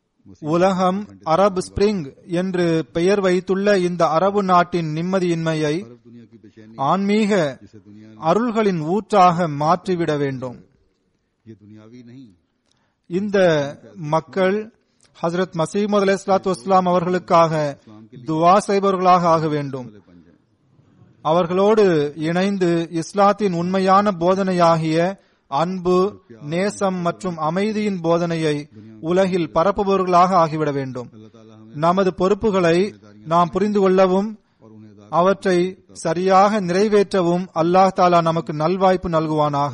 S3: உலகம் அரபு ஸ்பிரிங் என்று பெயர் வைத்துள்ள இந்த அரபு நாட்டின் நிம்மதியின்மையை
S2: अरब दुनिया की बेचैनी
S3: ஆன்மீக
S2: जिसे दुनिया
S3: அருள்களின் ஊற்றாக மாற்றிவிட வேண்டும்
S2: ये दुनियावी नहीं
S3: இந்த மக்கள் ஹசரத் மசீமது அலி இஸ்லாத்து வஸ்லாம் அவர்களுக்காக துவா செய்பவர்களாக ஆக வேண்டும்
S2: बन जाए
S3: அவர்களோடு இணைந்து இஸ்லாத்தின் உண்மையான போதனையாகிய அன்பு நேசம் மற்றும் அமைதியின் போதனையை உலகில் பரப்புபவர்களாக ஆகிவிட வேண்டும்
S2: अल्लाह ताला हमें
S3: நமது பொறுப்புகளை நாம் புரிந்து கொள்ளவும்
S2: और उन्हें अदा
S3: அவற்றை சரியாக நிறைவேற்றவும் அல்லாஹ் தாலா நமக்கு நல்வாய்ப்பு நல்குவானாக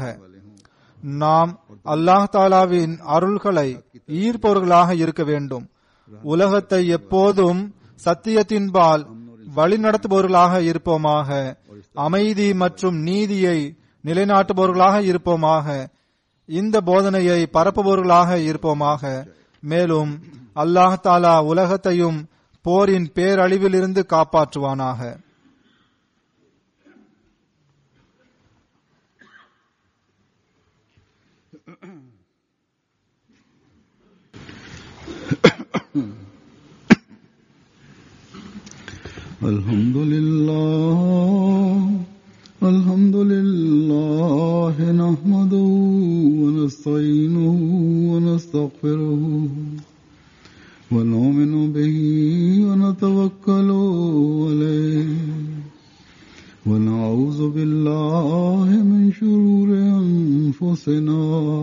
S3: நாம் அல்லாஹ் தாலாவின் அருள்களை ஈர்ப்பவர்களாக இருக்க வேண்டும் உலகத்தை எப்போதும் சத்தியத்தின்பால் வழிநடத்துபவர்களாக இருப்போமாக அமைதி மற்றும் நீதியை நிலைநாட்டுபவர்களாக இருப்போமாக இந்த போதனையை பரப்புபவர்களாக இருப்போமாக மேலும் அல்லாஹ் தாலா உலகத்தையும் போரின் பேரழிவிலிருந்து காப்பாற்றுவானாக
S2: الحمد لله الحمد لله نحمده ونستعينه ونستغفره ونؤمن به ونتوكل عليه ونعوذ بالله من شرور أنفسنا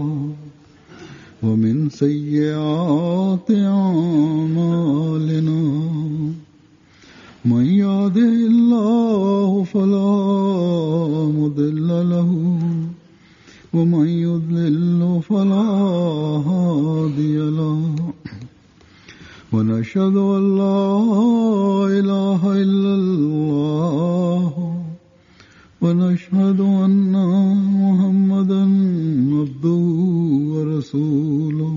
S2: ومن سيئات أعمالنا من يهده الله فلا مضل له ومن يضلل فلا هادي له ونشهد أن لا إله إلا الله ونشهد أن محمدا عبده ورسوله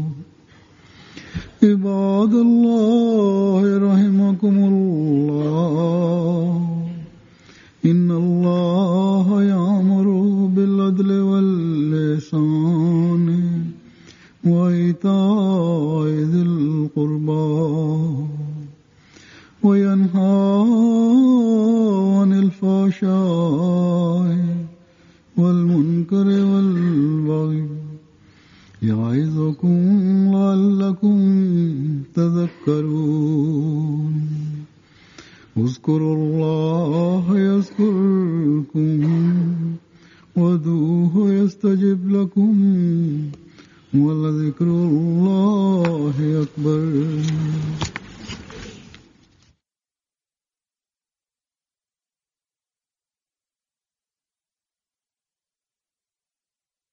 S2: عباد الله رحمكم الله إن الله يأمر بالعدل واللسان وإيتاء ذي القربى وينهى عن الفحشاء والمنكر والبغي يعظكم لعلكم تذكرون اذكروا الله يذكركم ودوه يستجب لكم ولذكر الله أكبر